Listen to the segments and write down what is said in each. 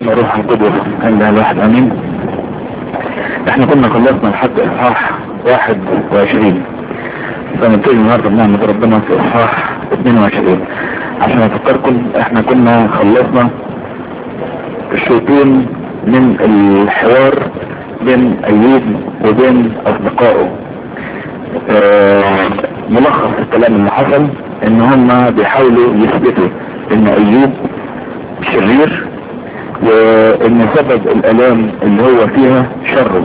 روح القدس الا الواحد امين احنا كنا خلصنا لحد اصحاح واحد وعشرين فنبتدي النهارده بنعمة ربنا في اصحاح 22 عشان افكركم احنا كنا خلصنا الشوطين من الحوار بين ايوب وبين اصدقائه اه ملخص الكلام اللي حصل ان هم بيحاولوا يثبتوا ان ايوب شرير وان سبب الالام اللي هو فيها شره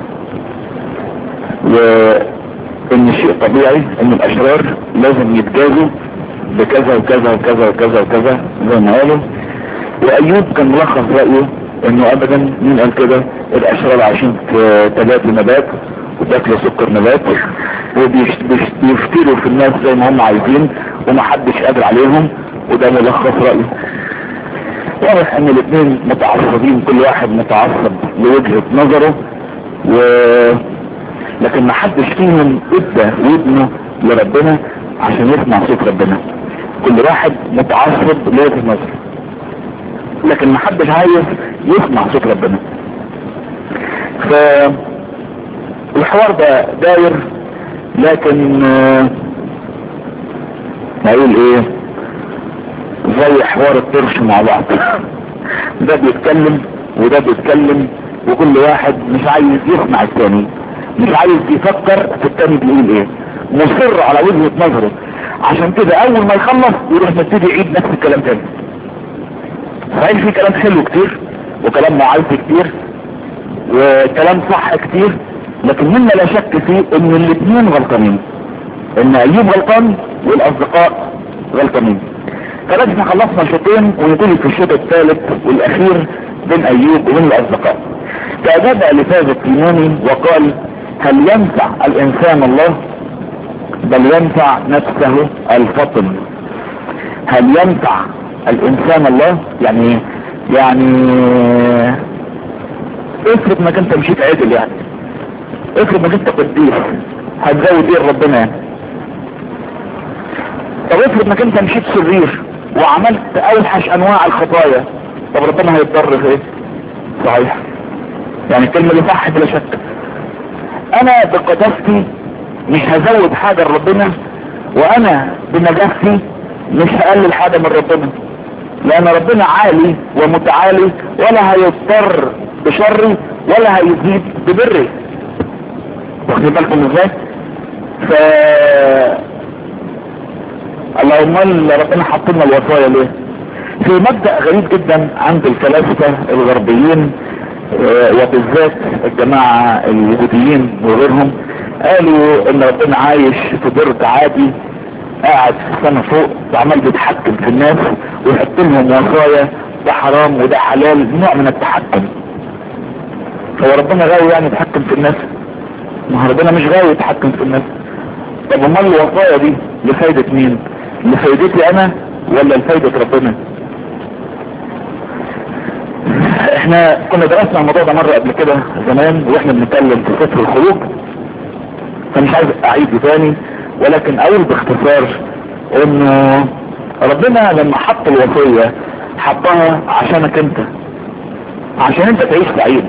وان شيء طبيعي ان الاشرار لازم يتجازوا بكذا وكذا وكذا وكذا وكذا زي ما قالوا وايوب كان ملخص رايه انه ابدا مين قال كده الاشرار عايشين في تبات نبات وبياكلوا سكر نبات وبيفتروا في الناس زي ما هم عايزين ومحدش قادر عليهم وده ملخص رايه واضح ان الاثنين متعصبين كل واحد متعصب لوجهة نظره و لكن ما حدش فيهم ادى ودنه لربنا عشان يسمع صوت ربنا كل واحد متعصب لوجهة نظره لكن ما حدش عايز يسمع صوت ربنا ف الحوار ده داير لكن هقول ايه زي حوار الطرش مع بعض ده بيتكلم وده بيتكلم وكل واحد مش عايز يسمع التاني مش عايز يفكر في التاني بيقول ايه مصر على وجهة نظره عشان كده اول ما يخلص يروح مبتدي يعيد نفس الكلام تاني صحيح في كلام حلو كتير وكلام معايز كتير وكلام صح كتير لكن مما لا شك فيه ان الاثنين غلطانين ان ايوب غلطان والاصدقاء غلطانين فلازم احنا خلصنا شوطين ونبتدي في الشوط الثالث والاخير بين ايوب وبين الاصدقاء فاجاب الفاظ التيماني وقال هل ينفع الانسان الله بل ينفع نفسه الفطن هل ينفع الانسان الله يعني يعني افرض انك انت مشيت عدل يعني افرض انك انت قديس هتزود ايه ربنا يعني طب افرض انك انت مشيت شرير وعملت اوحش انواع الخطايا طب ربنا هيضطر في ايه صحيح يعني الكلمة دي صح بلا شك انا بقداستي مش هزود حاجة لربنا وانا بنجاستي مش هقلل حاجة من ربنا لان ربنا عالي ومتعالي ولا هيضطر بشري ولا هيزيد ببري واخدين بالكم ازاي ف اللهم ربنا حط لنا الوصايا ليه في مبدأ غريب جدا عند الفلاسفة الغربيين وبالذات الجماعة اليهوديين وغيرهم قالوا ان ربنا عايش في برج عادي قاعد في السنة فوق وعمال بيتحكم في الناس ويحط لهم وصايا ده حرام وده حلال نوع من التحكم هو ربنا غاوي يعني يتحكم في الناس ما ربنا مش غاوي يتحكم في الناس طب امال الوصايا دي لفايدة مين لفايدتي انا ولا لفايدة ربنا احنا كنا درسنا الموضوع ده مرة قبل كده زمان واحنا بنتكلم في سفر الخروج فمش عايز اعيده تاني ولكن اقول باختصار انه ربنا لما حط الوصية حطها عشانك انت عشان انت تعيش سعيد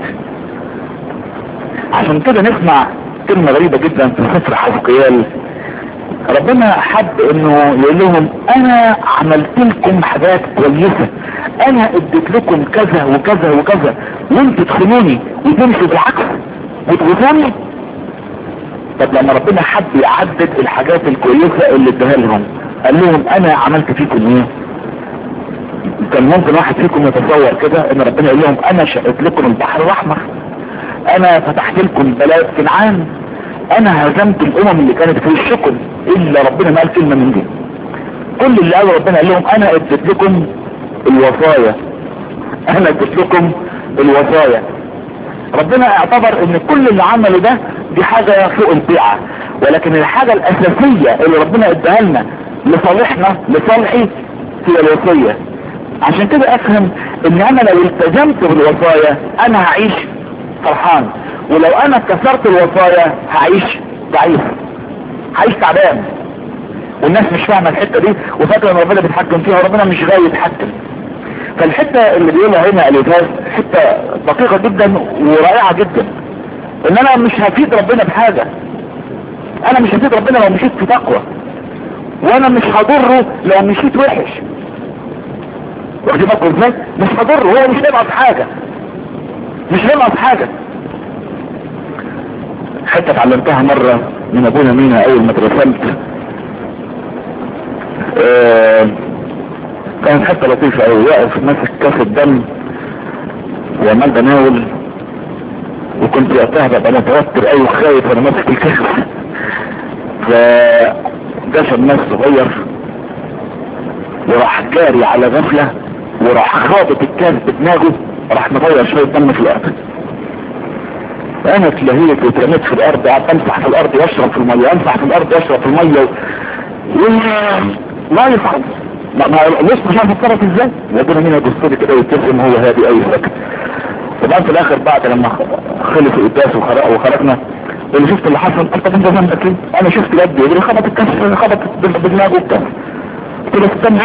عشان كده نسمع كلمة غريبة جدا في سفر حزقيال ربنا حب انه يقول لهم انا عملت لكم حاجات كويسة انا اديت لكم كذا وكذا وكذا وانتوا تخونوني وتمشوا بالعكس وتغفوني طب لما ربنا حب يعدد الحاجات الكويسة اللي اداها لهم قال لهم انا عملت فيكم ايه كان ممكن واحد فيكم يتصور كده ان ربنا يقول لهم انا شقت لكم البحر الاحمر انا فتحت لكم بلاد كنعان انا هزمت الامم اللي كانت في وشكم الا ربنا ما قال كلمة من دي كل اللي قالوا ربنا قال لهم انا اديت لكم الوصايا انا اديت لكم الوصايا ربنا اعتبر ان كل اللي عمله ده دي حاجة فوق البيعة ولكن الحاجة الاساسية اللي ربنا اداها لنا لصالحنا لصالحي هي الوصية عشان كده افهم ان انا لو التزمت بالوصايا انا هعيش فرحان ولو انا كسرت الوصايا هعيش ضعيف هعيش تعبان والناس مش فاهمه الحته دي وفاكره ان ربنا بيتحكم فيها وربنا مش غاوي يتحكم فالحتة اللي بيقولها هنا الإجاز حتة دقيقة جدا ورائعة جدا ان انا مش هفيد ربنا بحاجة انا مش هفيد ربنا لو مشيت في تقوى وانا مش هضره لو مشيت وحش واخدين بالكم ازاي مش هضره هو مش هينقص حاجة مش هينقص حاجة حتى اتعلمتها مرة من ابونا مينا اول ما اترسلت آه كانت حتة لطيفة اوي واقف ماسك كاس الدم وعمال بناول وكنت وقتها ببقى متوتر اوي وخايف وانا ماسك الكاس فجاش الناس صغير وراح جاري على غفلة وراح خابط الكاس بدماغه راح مغير شوية دم في الارض انا اتلهيت واترميت في الارض قعدت امسح في الارض واشرب في المية امسح في الارض واشرب في المية و... ما يفعل ما ما بص مش عارف اتصرف ازاي ربنا مين يبص لي كده ويبتسم هو هادي اي سكت طبعا في الاخر بعد لما خلص القداس وخرجنا اللي شفت اللي حصل قلت انت ذنبك ايه انا شفت يدي يجري خبط الكاس خبط بدماغه الكاس قلت له استنى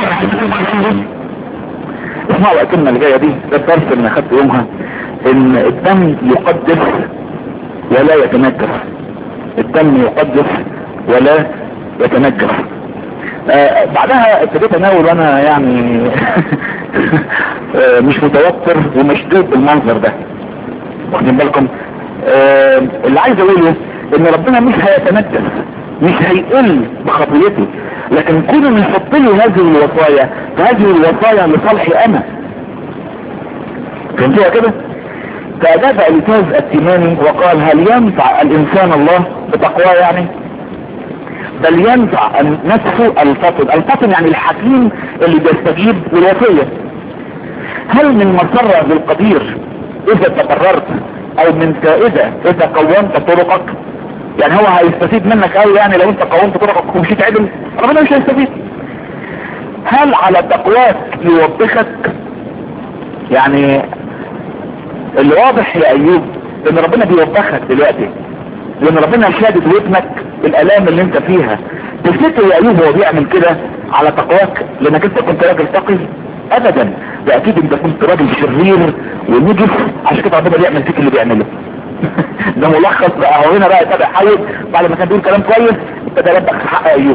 اسمعوا الكلمة اللي جاية دي ده الدرس اللي اخدته يومها ان الدم يقدس ولا يتنجس الدم يقدس ولا يتنجس آه بعدها ابتديت اناول وانا يعني آه مش متوتر ومشدود بالمنظر ده واخدين بالكم آه اللي عايز اقوله ان ربنا مش هيتنجس مش هيقل بخطيتي لكن كل من يحط لي هذه الوصايا فهذه الوصايا لصالحي انا فهمتوها كده فاجاب اليتاز التيماني وقال هل ينفع الانسان الله بتقواه يعني بل ينفع نفسه الفطن الفطن يعني الحكيم اللي بيستجيب للوصية هل من مسرة بالقدير اذا تقررت او من فائدة اذا قومت طرقك يعني هو هيستفيد منك قوي يعني لو انت قومت طرقك ومشيت عدل ربنا مش هيستفيد هل على تقواك يوبخك يعني اللي واضح يا ايوب ان ربنا بيوبخك دلوقتي لان ربنا شادد ودنك الالام اللي انت فيها تفتكر يا ايوب هو بيعمل كده على تقواك لانك انت كنت راجل تقي ابدا ده اكيد انت كنت راجل شرير ونجس عشان كده ربنا بيعمل فيك اللي بيعمله ده ملخص بقى هو هنا بقى تابع حاول بعد ما كان بيقول كلام كويس ابتدى يربك في حق ايوب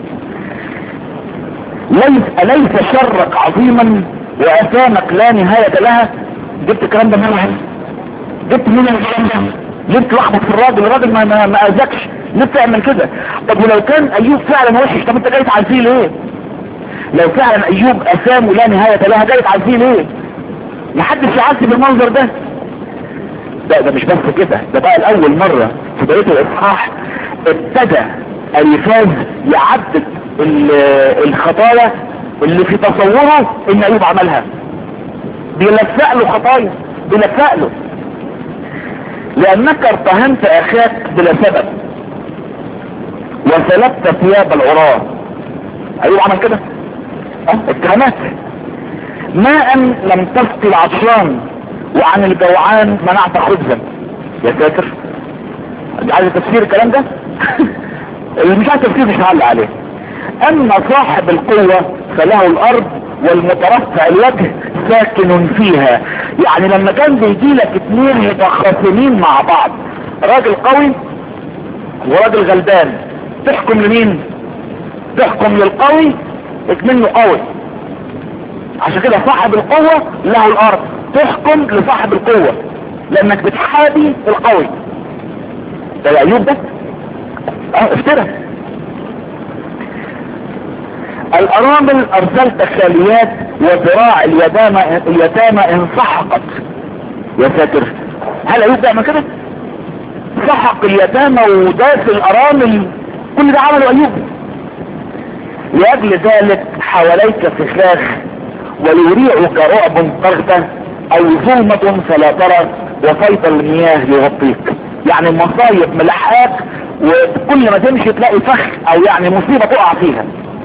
ليس اليس شرك عظيما واثامك لا نهاية لها جبت الكلام ده منين جبت منين الكلام ده ليه تلخبط في الراجل الراجل ما ما, ما اذكش ليه تعمل كده طب ولو كان ايوب فعلا وحش طب انت جاي تعزيه ليه لو فعلا ايوب اثام ولا نهاية لها جاي تعزيه ليه محدش يعزي بالمنظر ده ده ده مش بس كده ده بقى الاول مرة في بقية الاصحاح ابتدى اليفاز يعدد الخطايا اللي في تصوره ان ايوب عملها بيلفق له خطايا بيلفق له لانك ارتهنت اخاك بلا سبب وسلبت ثياب العراة ايوب عمل كده اه اتهمات ماء لم تسقي العطشان وعن الجوعان منعت خبزا يا ساتر عايز تفسير الكلام ده اللي مش عايز تفسير مش هعلق عليه اما صاحب القوة فله الارض والمترفع الوجه ساكن فيها يعني لما كان بيجي لك اتنين متخاصمين مع بعض راجل قوي وراجل غلبان تحكم لمين تحكم للقوي اكمنه قوي عشان كده صاحب القوة له الارض تحكم لصاحب القوة لانك بتحابي القوي ده يا ايوب ده اه افترى الارامل ارسلت خاليات وذراع اليتامى اليتامى انسحقت يا ساتر هل ايوب بيعمل كده سحق اليتامى وداس الارامل كل ده عمله ايوب لاجل ذلك حواليك فخاخ ويريعك رعب طرده او ظلمة فلا ترى وفيض المياه يغطيك يعني المصايب ملحاك وكل ما تمشي تلاقي فخ او يعني مصيبة تقع فيها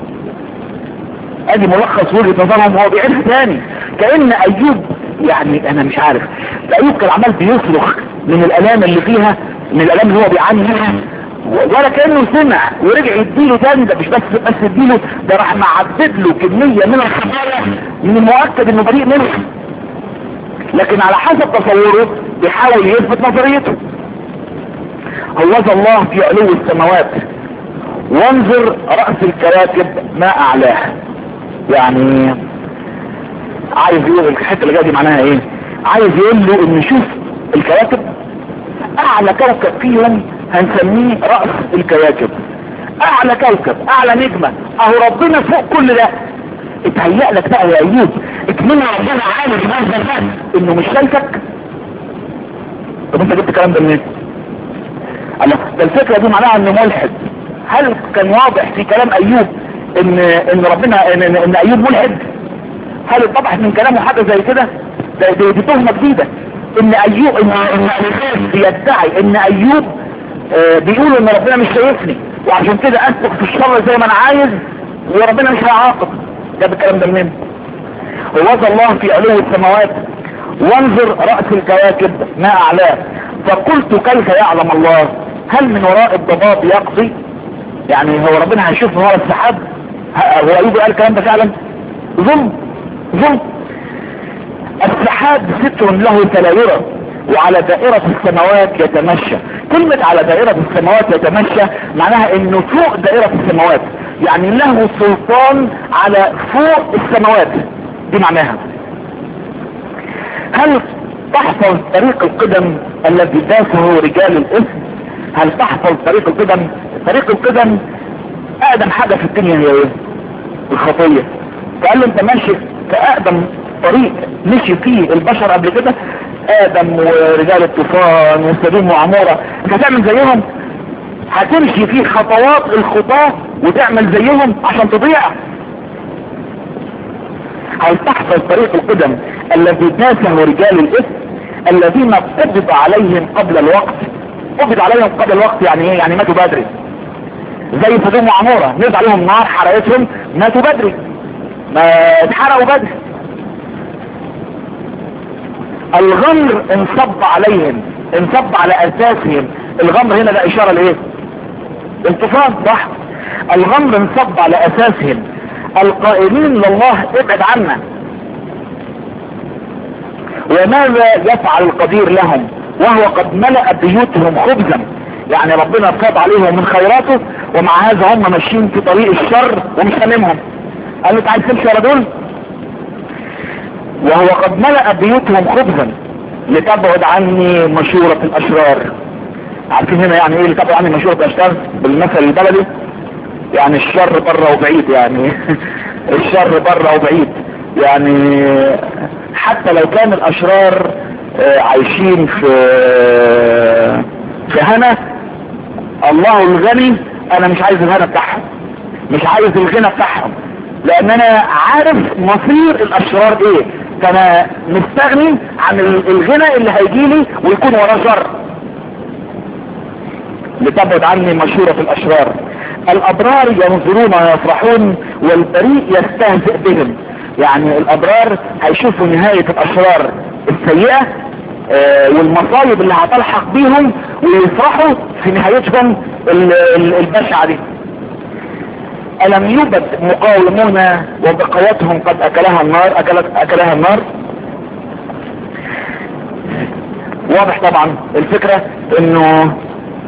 ادي ملخص وجهة نظرهم هو بيعيد ثاني كأن ايوب يعني انا مش عارف ايوب كان عمال بيصرخ من الالام اللي فيها من الالام اللي هو بيعاني منها ولا كأنه سمع ورجع يديله تاني ده مش بس بس يديله ده راح معدد له كمية من الخطايا من المؤكد انه بريء منه لكن على حسب تصوره بيحاول يثبت نظريته هوذا الله في علو السماوات وانظر رأس الكواكب ما اعلاها يعني عايز يقول الحته اللي جايه دي معناها ايه عايز يقول له ان شوف الكواكب اعلى كوكب فيهم هنسميه رأس الكواكب اعلى كوكب اعلى نجمة اهو ربنا فوق كل ده اتهيأ لك بقى يا ايوب اكملنا ربنا عالم هذا الناس انه مش شايفك طب انت جبت الكلام ده منين الله ده الفكرة دي معناها انه ملحد هل كان واضح في كلام ايوب ان ان ربنا ان, إن, إن ايوب ملحد هل اتضح من كلامه حاجة زي كده ده دي, دي تهمة جديدة ان ايوب ان ان الناس بيدعي ان ايوب آه بيقول ان ربنا مش شايفني وعشان كده اسلك في الشر زي ما انا عايز وربنا مش هيعاقب جاب الكلام ده منين ووضع الله في علو السماوات وانظر رأس الكواكب ما اعلاه فقلت كيف يعلم الله هل من وراء الضباب يقضي يعني هو ربنا هيشوف من وراء السحاب هو ايوب قال الكلام ده فعلا ظلم ظلم السحاب ستر له تلايرة وعلى دائرة السماوات يتمشى كلمة على دائرة السماوات يتمشى معناها انه فوق دائرة السماوات يعني له سلطان على فوق السماوات دي معناها هل تحفظ طريق القدم الذي داسه رجال الاسم هل تحفظ طريق القدم طريق القدم اقدم حاجة في الدنيا هي ايه الخطية فقال له انت ماشي في اقدم طريق مشي فيه البشر قبل كده ادم ورجال الطوفان وسدوم وعمورة انت هتعمل زيهم هتمشي في خطوات الخطاة وتعمل زيهم عشان تضيع هل تحفظ طريق القدم الذي داسه رجال الاسم الذين قبض عليهم قبل الوقت قبض عليهم قبل الوقت يعني ايه يعني ماتوا بدري زي سدوم وعمورة نزل عليهم نار حرقتهم ماتوا بدري ما اتحرقوا بدري الغمر انصب عليهم انصب على اساسهم الغمر هنا ده اشارة لايه الطوفان صح الغمر انصب على اساسهم القائلين لله ابعد عنا وماذا يفعل القدير لهم وهو قد ملأ بيوتهم خبزا يعني ربنا فاض عليهم من خيراته ومع هذا هم ماشيين في طريق الشر ومش هاممهم قال له تعال تمشي ورا دول وهو قد ملأ بيوتهم خبزا لتبعد عني مشورة الاشرار عارفين هنا يعني ايه لتبعد عني مشورة الاشرار بالمثل البلدي يعني الشر بره وبعيد يعني الشر بره وبعيد يعني حتى لو كان الاشرار عايشين في في هنا الله الغني انا مش عايز الهنا بتاعهم مش عايز الغنى بتاعهم لان انا عارف مصير الاشرار ايه فانا مستغني عن الغنى اللي هيجيلي ويكون وراه شر لتبعد عني مشورة الاشرار الابرار ينظرون ويفرحون والبريء يستهزئ بهم يعني الابرار هيشوفوا نهاية الاشرار السيئة آه والمصايب اللي هتلحق بيهم ويفرحوا في نهايتهم البشعة دي ألم يوجد مقاومون وبقواتهم قد أكلها النار أكلت أكلها النار واضح طبعا الفكرة انه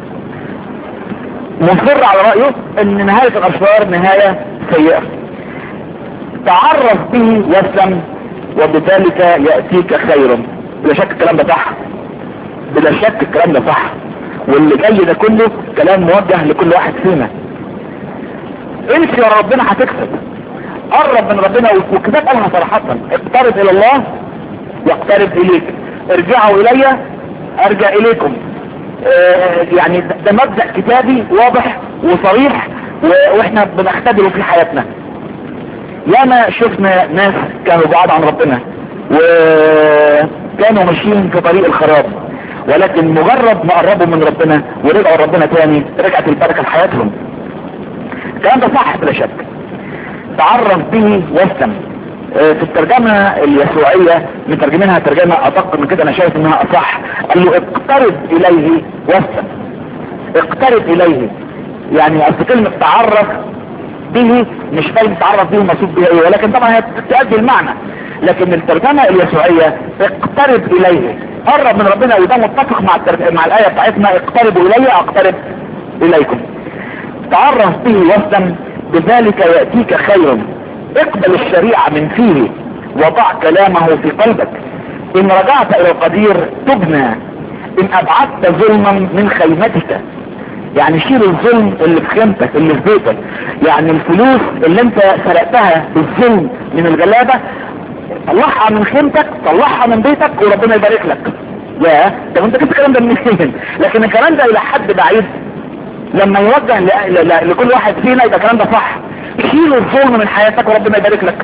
مصر على رأيه ان نهاية الاشرار نهاية سيئة تعرف به يسلم وبذلك يأتيك خير بلا شك الكلام ده صح بلا شك الكلام ده صح واللي جاي ده كله كلام موجه لكل واحد فينا امشي يا ربنا هتكسب قرب من ربنا والكتاب قالها صراحة اقترب الى الله يقترب اليك ارجعوا الي ارجع اليكم اه يعني ده مبدأ كتابي واضح وصريح واحنا بنختبره في حياتنا ياما شفنا ناس كانوا بعاد عن ربنا وكانوا ماشيين في طريق الخراب ولكن مجرد ما قربوا من ربنا ورجعوا ربنا تاني رجعت البركة لحياتهم الكلام ده صح بلا شك تعرف به وسم في الترجمة اليسوعية مترجمينها ترجمة ادق من كده انا شايف انها اصح قال له اقترب اليه وسم اقترب اليه يعني اصل كلمة تعرف به مش فاهم تعرف به المقصود به ايه ولكن طبعا هي تؤدي المعنى لكن الترجمة اليسوعية اقترب اليه قرب من ربنا وده متفق مع الترج... مع الاية بتاعتنا اقتربوا الي اقترب اليكم تعرف به وفدا بذلك يأتيك خير اقبل الشريعة من فيه وضع كلامه في قلبك ان رجعت الى القدير تبنى ان ابعدت ظلما من خيمتك يعني شيل الظلم اللي في خيمتك اللي في بيتك يعني الفلوس اللي انت سرقتها بالظلم من الغلابة طلعها من خيمتك طلعها من بيتك وربنا يبارك لك يا طب انت جبت الكلام ده منين لكن الكلام ده الى حد بعيد لما يوجه ل... ل... لكل واحد فينا يبقى الكلام ده صح شيل الظلم من حياتك وربنا يبارك لك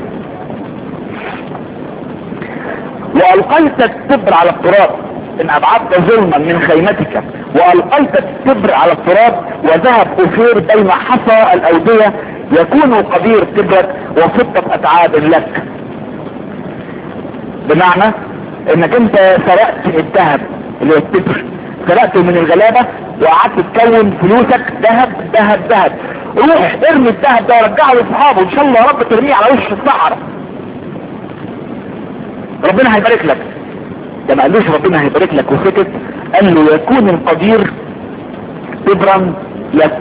والقيت التبر على التراب ان ابعدت ظلما من خيمتك والقيت التبر على التراب وذهب افير بين حصى الاودية يكون قدير تبرك وفضة اتعاب لك بمعنى انك انت سرقت الذهب اللي هو التبر سرقته من الغلابة وقعدت تكون فلوسك ذهب ذهب ذهب روح ارمي الذهب ده ورجعه لاصحابه ان شاء الله يا رب ترميه على وش الصحراء ربنا هيبارك لك ده ما قالوش ربنا هيبارك لك وسكت قال له يكون القدير تبرا لك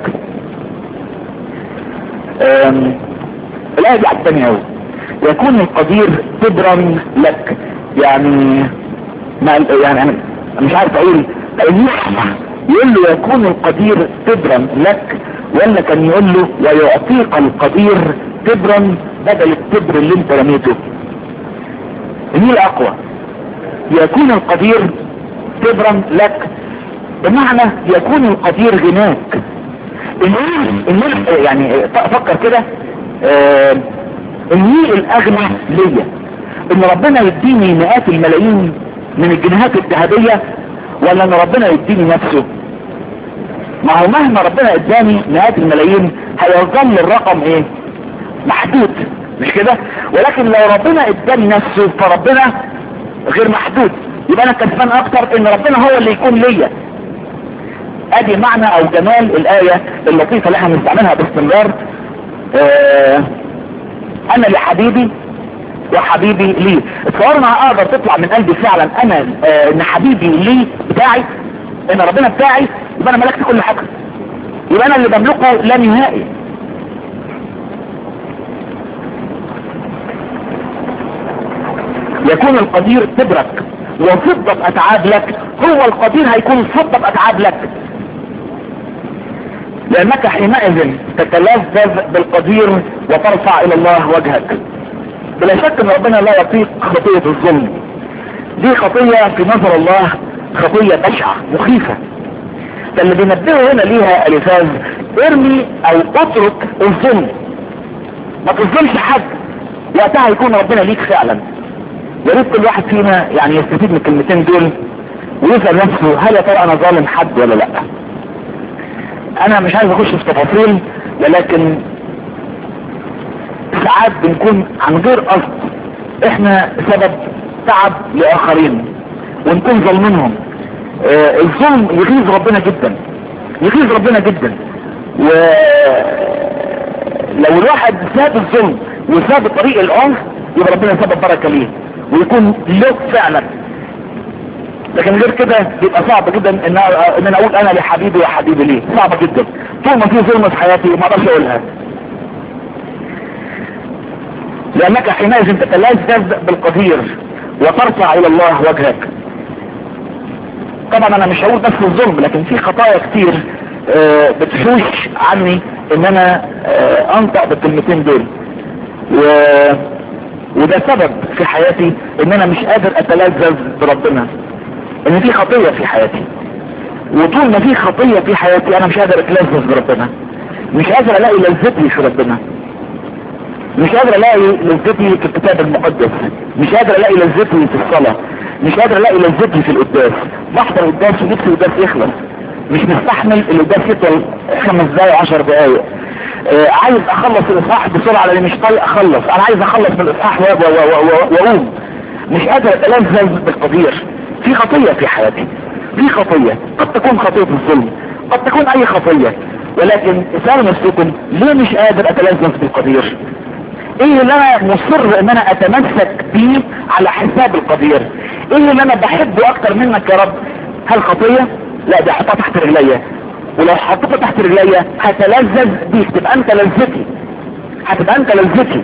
الآية دي عجباني أوي يكون القدير تبرا لك يعني ما يعني أنا مش عارف أقول يقول له يكون القدير تبرا لك ولا كان يقول له ويعطيك القدير تبرا بدل التبر اللي انت رميته مين الاقوى يكون القدير تبرا لك بمعنى يكون القدير غناك الملك يعني فكر كده آه النيل الاغنى ليا ان ربنا يديني مئات الملايين من الجنيهات الذهبية ولا ان ربنا يديني نفسه ما هو مهما ربنا اداني مئات الملايين هيظل الرقم ايه محدود مش كده ولكن لو ربنا اداني نفسه فربنا غير محدود يبقى انا كسبان اكتر ان ربنا هو اللي يكون ليا ادي معنى او جمال الاية اللطيفة اللي احنا بنستعملها باستمرار اه انا لحبيبي وحبيبي لي اتصور انا اقدر تطلع من قلبي فعلا انا اه ان حبيبي لي بتاعي ان ربنا بتاعي يبقى انا ملكت كل حاجة يبقى انا اللي بملكه لا نهائي يكون القدير تبرك وفضة اتعاب لك هو القدير هيكون فضة اتعاب لك لانك حينئذ تتلذذ بالقدير وترفع الى الله وجهك بلا شك ان ربنا لا يطيق خطية الظلم دي خطية في نظر الله خطية بشعة مخيفة ده اللي بينبهه هنا ليها الفاز ارمي او اترك الظلم ما تظلمش حد وقتها يكون ربنا ليك فعلا يا ريت كل واحد فينا يعني يستفيد من الكلمتين دول ويسأل نفسه هل يا ترى انا ظالم حد ولا لا انا مش عايز اخش في تفاصيل ولكن ساعات بنكون عن غير قصد احنا سبب تعب لاخرين ونكون ظالمينهم آه الظلم يغيظ ربنا جدا يغيظ ربنا جدا ولو الواحد ساب الظلم وساب طريق العنف يبقى ربنا سبب بركة ليه ويكون له فعلا لكن غير كده بيبقى صعب جدا ان ان انا اقول انا لحبيبي يا حبيبي ليه صعبة جدا طول ما في ظلم في حياتي ما اقدرش اقولها لانك حينئذ تتلذذ بالقدير وترفع الى الله وجهك طبعا انا مش هقول بس الظلم لكن في خطايا كتير آه بتحوش عني ان انا آه انطق بالكلمتين دول و... وده سبب في حياتي ان انا مش قادر اتلذذ بربنا ان في خطية في حياتي وطول ما في خطية في حياتي انا مش قادر اتلذذ بربنا مش قادر الاقي لذتي في ربنا مش قادر الاقي لذتي في الكتاب المقدس مش قادر الاقي لذتي في الصلاة مش قادر الاقي لذتي في القداس بحضر قداس ونفسي القداس يخلص مش مستحمل القداس يطول خمس دقايق عشر دقايق آه عايز اخلص الاصحاح بسرعة لاني مش طايق اخلص انا عايز اخلص من الاصحاح واقوم مش قادر اتلذذ بالقدير في خطية في حياتي في خطية قد تكون خطية الظلم قد تكون اي خطية ولكن اسألوا نفسكم ليه مش قادر اتلذذ بالقدير ايه اللي انا مصر ان انا اتمسك بيه على حساب القدير ايه اللي انا بحبه اكتر منك يا رب هل خطية لا دي حطها تحت رجليا ولو حطيتها تحت رجليا هتلذذ بيك تبقى انت لذتي هتبقى انت لذتي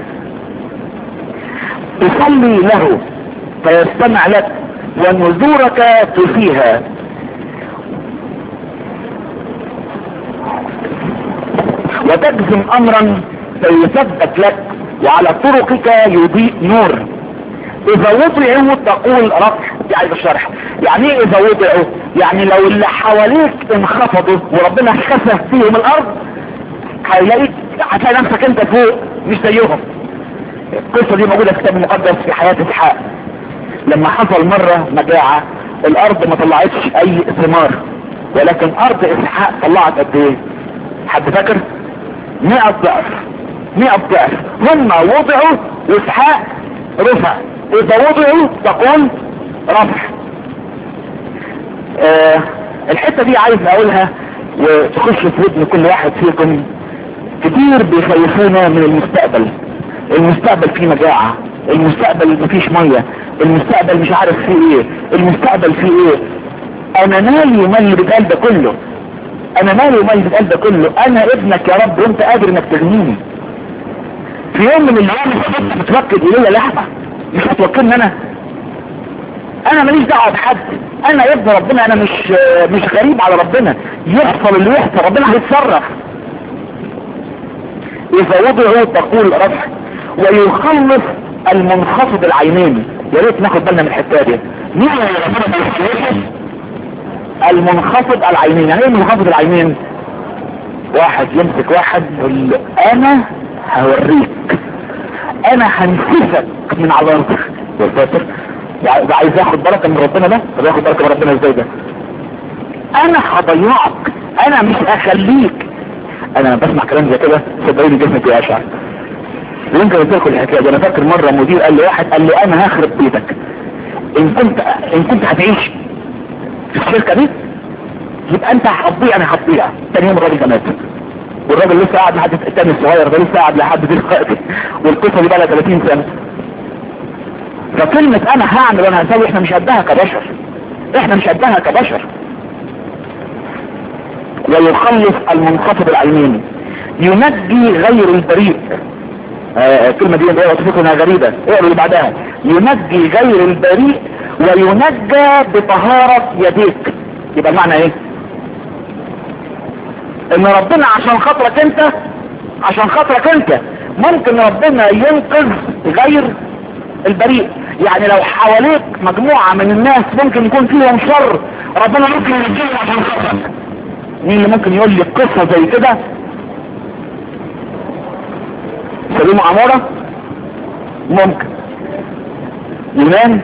تصلي له فيستمع لك ونذورك تفيها وتجزم امرا فيثبت لك وعلى طرقك يضيء نور اذا وضعوا تقول رفع يعني بالشرح يعني ايه اذا وضعوا يعني لو اللي حواليك انخفضوا وربنا خسف فيهم الارض هيلاقيك هتلاقي نفسك انت فوق مش زيهم القصة دي موجودة في الكتاب المقدس في حياة اسحاق لما حصل مرة مجاعة الارض ما طلعتش اي ثمار ولكن ارض اسحاق طلعت قد ايه حد فاكر مئة ضعف مئة ضعف هم وضعوا واسحاق رفع اذا وضعوا تقول رفع آه الحتة دي عايز اقولها وتخش في ودن كل واحد فيكم كتير بيخيفونا من المستقبل المستقبل فيه مجاعة المستقبل مفيش مية المستقبل مش عارف فيه ايه المستقبل فيه ايه انا مالي ومالي بالقلب ده كله انا مالي ومالي بالقلب ده كله انا ابنك يا رب وانت قادر انك تغنيني في يوم من الايام انت بتوكل الي لحمة مش هتوكلني انا انا ماليش دعوه بحد انا ابن ربنا انا مش مش غريب على ربنا يحصل اللي يحصل ربنا هيتصرف اذا وضعوا تقول رفع ويخلص المنخفض العينين يا ريت ناخد بالنا من الحته دي مين المنخفض العينين يعني ايه منخفض العينين واحد يمسك واحد يقول له انا هوريك انا هنسفك من على الارض والفاتر ده عايز ياخد بركه من ربنا ده طب ياخد بركه من ربنا ازاي ده انا هضيعك انا مش هخليك انا بسمع كلام زي كده صدقوني جسمي بيقشعر يمكن قلت لكم الحكايه دي انا فاكر مره مدير قال لي واحد قال لي انا هخرب بيتك ان كنت ان كنت هتعيش في الشركه دي يبقى انت هتضيع انا هتضيع تاني يوم الراجل ده مات والراجل لسه قاعد لحد التاني الصغير ده لسه قاعد لحد دلوقتي والقصه دي بقى لها 30 سنه فكلمة انا هعمل وانا هسوي احنا مش قدها كبشر احنا مش قدها كبشر ويخلص المنخفض العينين ينجي غير البريء آه الكلمة دي اللي وصفته انها غريبة اقروا اللي بعدها ينجي غير البريء وينجى بطهارة يديك يبقى المعنى ايه ان ربنا عشان خاطرك انت عشان خاطرك انت ممكن ربنا ينقذ غير البريء يعني لو حواليك مجموعة من الناس ممكن يكون فيهم شر ربنا ممكن ينجيهم عشان خاطرك مين اللي ممكن يقول لي قصة زي كده سليم عمارة ممكن يونان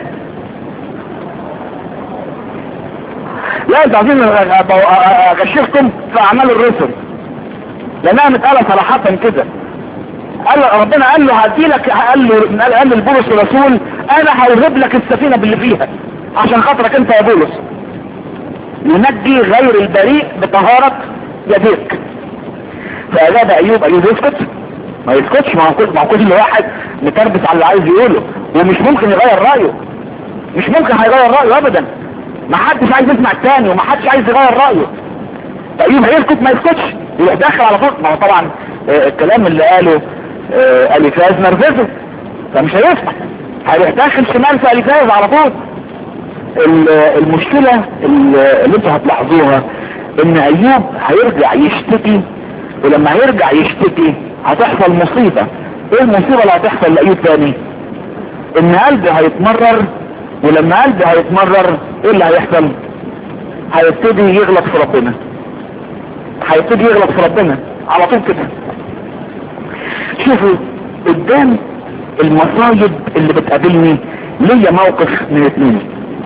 لا انت عايزين اغششكم في اعمال الرسل لانها متقالة صراحة كده قال ربنا قال له هديلك قال له قال لبولس الرسول انا هوهب لك السفينة باللي فيها عشان خاطرك انت يا بولس ينجي غير البريء بطهارة يديك فاجاب ايوب ايوب يسكت ما يسكتش ما هو كل ما هو كل واحد متربس على اللي عايز يقوله ومش ممكن يغير رايه مش ممكن هيغير رايه ابدا ما حدش عايز يسمع التاني وما حدش عايز يغير رايه ايوب هيسكت ما يسكتش يروح داخل على طول ما هو طبعا آه الكلام اللي قاله آه اليفاز نرفزه فمش هيسمع هيروح داخل شمال في اليفاز على طول المشكلة اللي انتوا هتلاحظوها ان ايوب هيرجع يشتكي ولما هيرجع يشتكي هتحصل مصيبة ايه المصيبة اللي هتحصل لايوب تاني ان قلبه هيتمرر ولما قلبه هيتمرر ايه اللي هيحصل هيبتدي يغلط في ربنا هيبتدي يغلط في ربنا على طول كده شوفوا قدام المصايب اللي بتقابلني ليا موقف من اتنين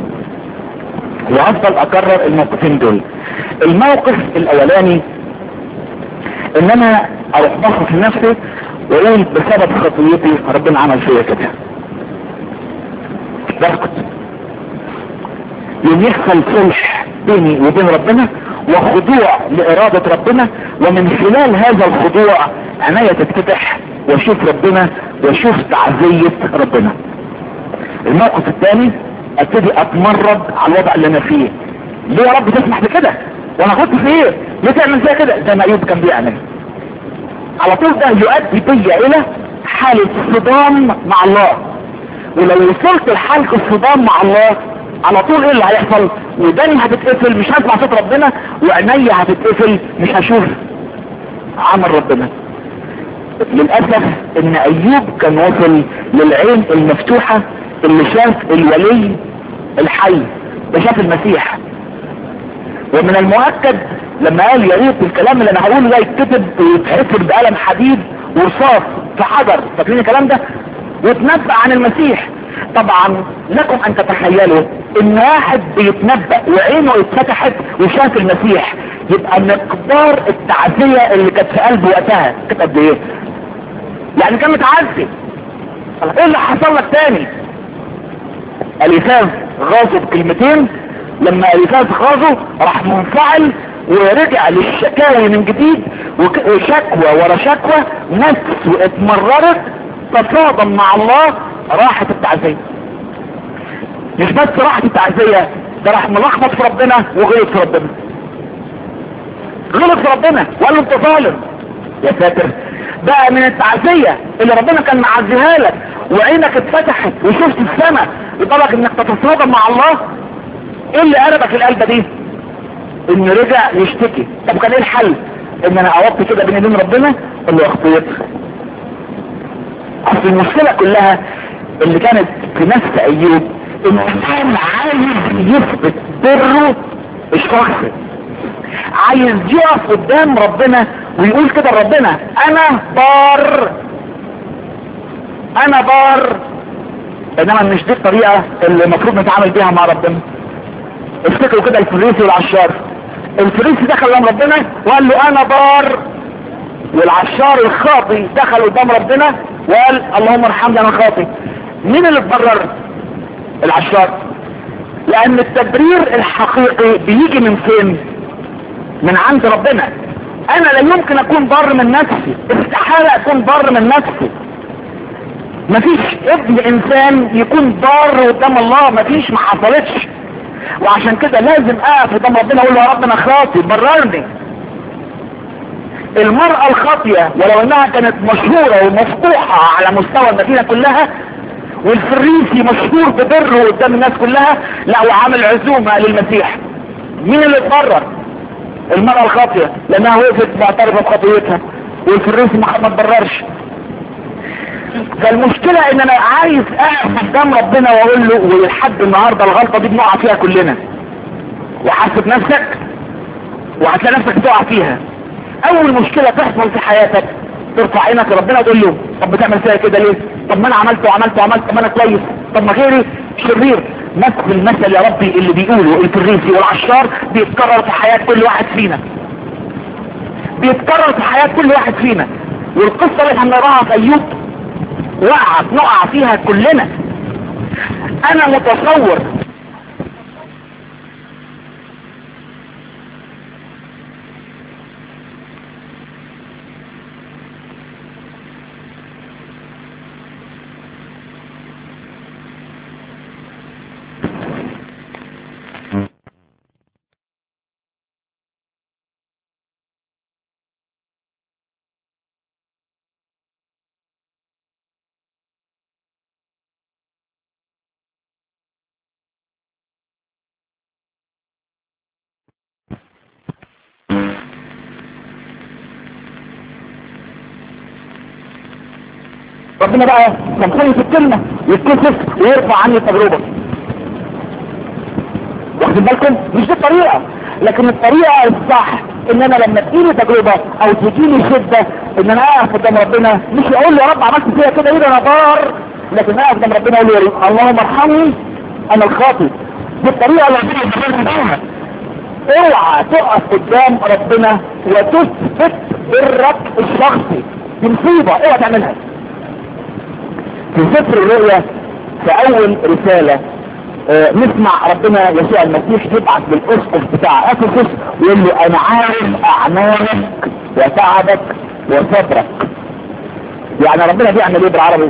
وهفضل اكرر الموقفين دول الموقف الاولاني ان انا اروح بصف لنفسي واقول بسبب خطيتي ربنا عمل فيا كده بسكت يوم يحصل صلح بيني وبين ربنا وخضوع لارادة ربنا ومن خلال هذا الخضوع عناية تتفتح واشوف ربنا واشوف تعزية ربنا الموقف الثاني ابتدي اتمرد على الوضع اللي انا فيه ليه يا رب تسمح بكده وانا كنت في ايه ليه تعمل زي كده زي ما ايوب كان بيعمل على طول ده يؤدي بيا الى حالة صدام مع الله ولو وصلت لحالة الصدام مع الله على طول ايه اللي هيحصل وداني هتتقفل مش هسمع صوت ربنا وعينيا هتتقفل مش هشوف عمل ربنا للأسف ان ايوب كان وصل للعين المفتوحة اللي شاف الولي الحي ده شاف المسيح ومن المؤكد لما قال يا ريت الكلام اللي انا هقوله ده يتكتب ويتحفر بقلم حديد ورصاص في حجر فاكرين الكلام ده ويتنبأ عن المسيح طبعا لكم ان تتخيلوا ان واحد بيتنبأ وعينه اتفتحت وشاف المسيح يبقى مقدار التعزية اللي كانت في قلبه وقتها كانت قد ايه يعني كان متعزي ايه اللي حصل لك تاني اليفاز غاظه بكلمتين لما اليفاز غاظه راح منفعل ورجع للشكاوي من جديد وشكوى ورا شكوى نفسه اتمررت تصادم مع الله راحت التعزية مش بس راحت التعزية ده راح ملخبط في ربنا وغلط في ربنا غلط في ربنا وقال له انت ظالم يا ساتر بقى من التعزية اللي ربنا كان معزيها لك وعينك اتفتحت وشفت السماء لدرجة انك تتصادم مع الله ايه اللي قلبك القلبة دي ان رجع يشتكي طب كان ايه الحل ان انا اوطي كده بين ايدين ربنا اللي اخطيت اصل المشكلة كلها اللي كانت في نفس ايوب انه كان عايز يثبت بره الشخصي عايز يقف قدام ربنا ويقول كده لربنا انا بار انا بار انما مش دي الطريقة اللي المفروض نتعامل بيها مع ربنا افتكروا كده الفريسي والعشار الفريسي دخل قدام ربنا وقال له انا بار والعشار الخاطي دخل قدام ربنا وقال اللهم ارحمني انا خاطي مين اللي اتبرر العشار لان التبرير الحقيقي بيجي من فين من عند ربنا انا لا يمكن اكون بر من نفسي استحالة اكون بر من نفسي مفيش ابن انسان يكون بار قدام الله مفيش ما حصلتش وعشان كده لازم اقف قدام ربنا اقول له يا رب انا خاطي بررني المرأة الخاطية ولو انها كانت مشهورة ومفتوحة على مستوى المدينة كلها والفريسي مشهور ببره قدام الناس كلها لا وعامل عزومة للمسيح مين اللي اتبرر المرأة الخاطية لانها وقفت معترفة بخطيتها والفريسي ما تبررش فالمشكلة ان انا عايز اقف قدام ربنا واقول له ولحد النهاردة الغلطة دي بنقع فيها كلنا وحاسب نفسك وهتلاقي نفسك بتقع فيها اول مشكلة تحصل في حياتك ترفع عينك لربنا وتقول له طب بتعمل فيها كده ليه طب ما انا عملت وعملت وعملت طب ما انا كويس طب ما غيري شرير نفس المثل يا ربي اللي بيقوله الفريسي والعشار بيتكرر في حياة كل واحد فينا بيتكرر في حياة كل واحد فينا والقصة اللي هنراها في ايوب وقعت نقع فيها كلنا انا متصور ربنا بقى يمخلص الكلمة يتكسف ويرفع عني التجربة واخدين بالكم مش دي الطريقة لكن الطريقة الصح ان انا لما تجيلي تجربة او تجيلي شدة ان انا اقف قدام ربنا مش اقول له يا رب عملت فيها كده ايه انا بار لكن اقف قدام ربنا اقول له اللهم ارحمني انا الخاطئ دي الطريقة اللي ربنا يتبرر بيها اوعى تقف قدام ربنا وتثبت برك الشخصي دي مصيبة اوعى تعملها في سفر الرؤيا في اول رسالة آه نسمع ربنا يسوع المسيح يبعث للاسقف بتاع افسس ويقول له انا عارف اعمالك وتعبك وصبرك يعني ربنا بيعمل ايه بالعربي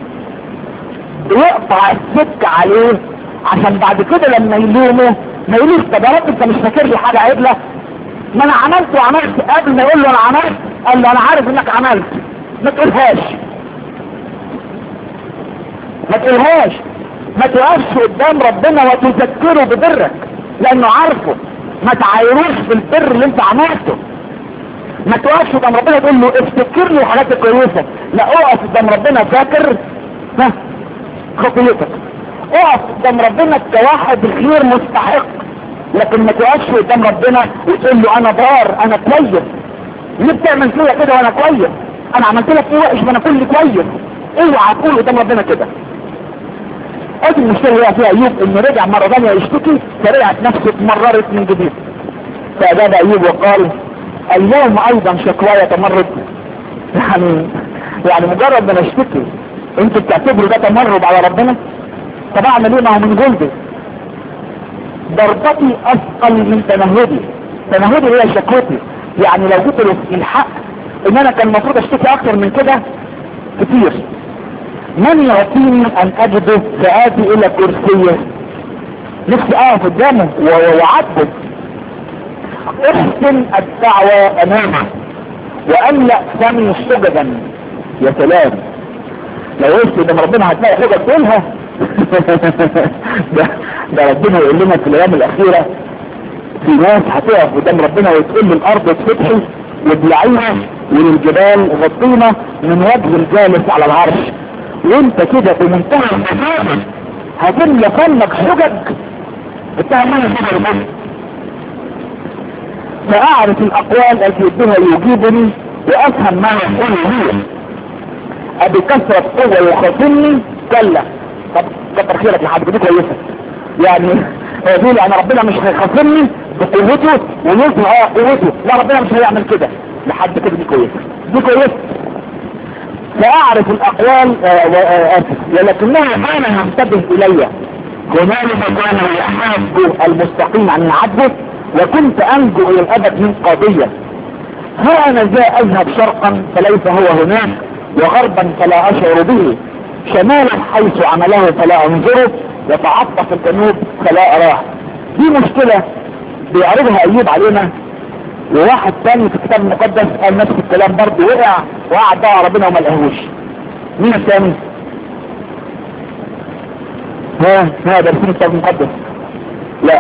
بيقطع السك عليه عشان بعد كده لما يلومه ما يقولوش طب يا رب انت مش فاكر لي حاجه عدله ما انا عملت وعملت قبل ما يقول له انا عملت قال له انا عارف انك عملت ما تقولهاش ما تقولهاش ما تقفش قدام ربنا وتذكره ببرك لانه عارفه ما تعايروش بالبر اللي انت عملته ما تقفش قدام ربنا تقول له افتكر لي الحاجات الكويسه لا اقف قدام ربنا فاكر ها خطيتك اقف قدام ربنا كواحد غير مستحق لكن ما تقفش قدام ربنا وتقول له انا ضار انا كويس ليه بتعمل فيا كده وانا كويس انا عملت لك ايه وحش ما انا كل كويس اوعى تقول قدام ربنا كده ادي المشكله اللي فيها ايوب انه رجع مره ثانيه يشتكي فرجعت نفسه اتمررت من جديد فاجاب ايوب وقال اليوم ايضا شكواي تمرد يعني يعني مجرد ما اشتكي انتوا بتعتبروا ده تمرد على ربنا طب اعمل ايه ما هو من جلدي ضربتي اثقل من تنهدي تنهدي هي شكوتي يعني لو جيت له الحق ان انا كان المفروض اشتكي اكتر من كده كتير من يعطيني ان اجده فاتي الى كرسيه نفسي اقف قدامه وعاتبه احسن الدعوة امامه واملأ فمي سجدا يا سلام لو قلت ده ربنا هتلاقي حاجة تقولها ده, ده ربنا يقول لنا في الايام الاخيرة في ناس هتقف قدام ربنا وتقول للارض اتفتحي وابلعيها وللجبال غطينا من وجه الجالس على العرش وانت كده بمنتهى المسافة هتملى فمك حجج بتاع من الحجج فاعرف الاقوال التي بها يجيبني وافهم ما يقول لي ابي كثرة قوة يخاصمني كلا طب كتر خيرك يا حبيبي دي كويسة يعني هو بيقول انا ربنا مش هيخاصمني بقوته ويظهر اه قوته لا ربنا مش هيعمل كده لحد كده دي كويسة دي كويسة فاعرف الاقوال اسف ولكنها انا هنتبه الي هنالك كان يحاب المستقيم عن العدل وكنت انجو الى الابد من قضية ها انا ذا اذهب شرقا فليس هو هناك وغربا فلا اشعر به شمالا حيث عمله فلا انظره يتعطف الجنوب فلا اراه دي مشكلة بيعرضها ايوب علينا وواحد تاني في الكتاب المقدس قال نفس الكلام برضه وقع وقعد دعا ربنا وما لقاهوش مين الثاني؟ ها ها ده في الكتاب المقدس لا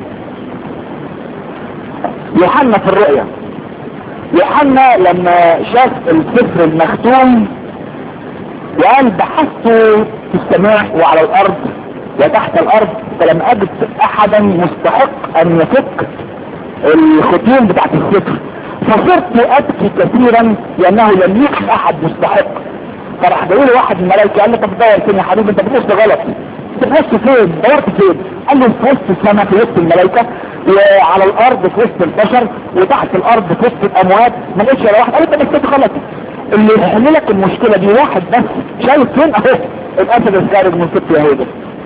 يوحنا في الرؤيا يوحنا لما شاف السفر المختوم وقال بحثت في السماء وعلى الارض وتحت الارض فلم اجد احدا مستحق ان يفك الختوم بتاعت السفر فصرت ابكي كثيرا لانه لم يكن احد مستحق فراح بيقول واحد من الملائكه قال له طب دور فين يا حبيبي انت بتبص غلط انت بتبص فين دورت فين قال له في وسط السماء في وسط الملائكه وعلى الارض في وسط البشر وتحت الارض في وسط الاموات ما لقيتش ولا واحد قال له انت بصيت غلط اللي يحل لك المشكله دي واحد بس شايف فين اهو الاسد الخارج من ست يهوذا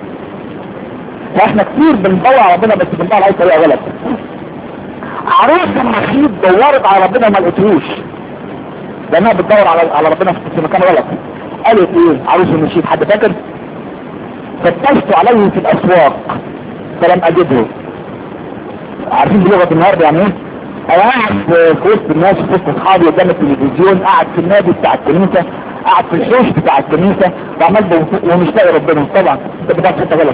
فاحنا كتير بندور على ربنا بس بندور على اي طريقه غلط عروس المخيط دورت على ربنا ما لقيتهوش لانها بتدور على على ربنا في مكان غلط قالت ايه عروس المشيط حد فاكر فتشت عليه في الاسواق فلم اجده عارفين بلغه النهارده يعني ايه انا قاعد في وسط الناس في وسط اصحابي قدام التلفزيون قاعد في النادي بتاع الكنيسه قاعد في الحوش بتاع الكنيسه وعمال ومش لاقي ربنا طبعا انت بتاع حته غلط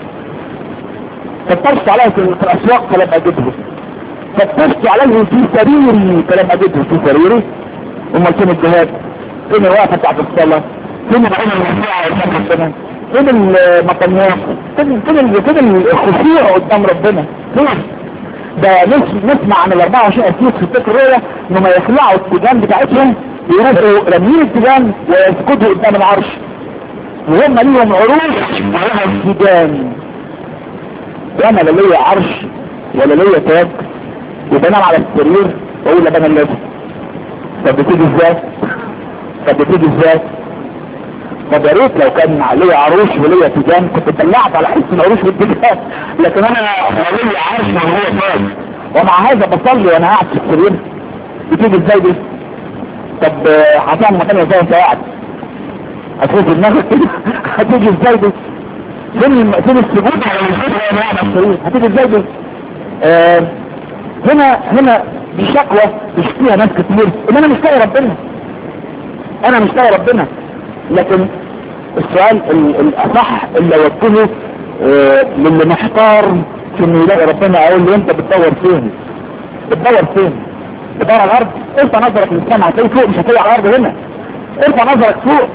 فتشت عليه في الاسواق فلم اجده فتشت عليه في سريري فلم اجده في سريري امال فين الجهاد فين الوقفه بتاعت الصلاه فين العين المسيحه قدام ربنا فين المطنيات فين فين فين الخشوع قدام ربنا فين ده نسمع عن ال 24 اسيس في الفكر الرؤيا انهم يخلعوا التيجان بتاعتهم يروحوا رامين التيجان ويسجدوا قدام العرش وهم ليهم عروش عليها التيجان وانا لا ليا عرش ولا ليا تاج وبنام على السرير واقول لا انا لازم طب بتيجي ازاي طب بتيجي ازاي طب يا ريت لو كان ليا عروش وليا تيجان كنت اتدلعت على حس العروش والتيجان لكن انا ليا عرش وهو فاضي ومع هذا بصلي وانا قاعد في السرير بتيجي ازاي دي طب هتعمل مكان ازاي وانت قاعد هتفوز دماغك كده هتيجي ازاي دي فين فين السجود على الوجود وانا قاعد على السرير هتيجي ازاي دي آه هنا هنا دي شكوى بيشتكيها ناس كتير ان انا مش لاقي ربنا انا مش لاقي ربنا لكن السؤال الاصح اللي اوجهه آه للي محتار في انه يلاقي ربنا اقول له انت بتدور فين بتدور فين بتدور على الارض ارفع نظرك للسماء هتلاقي فوق مش هتلاقي على الارض هنا ارفع نظرك فوق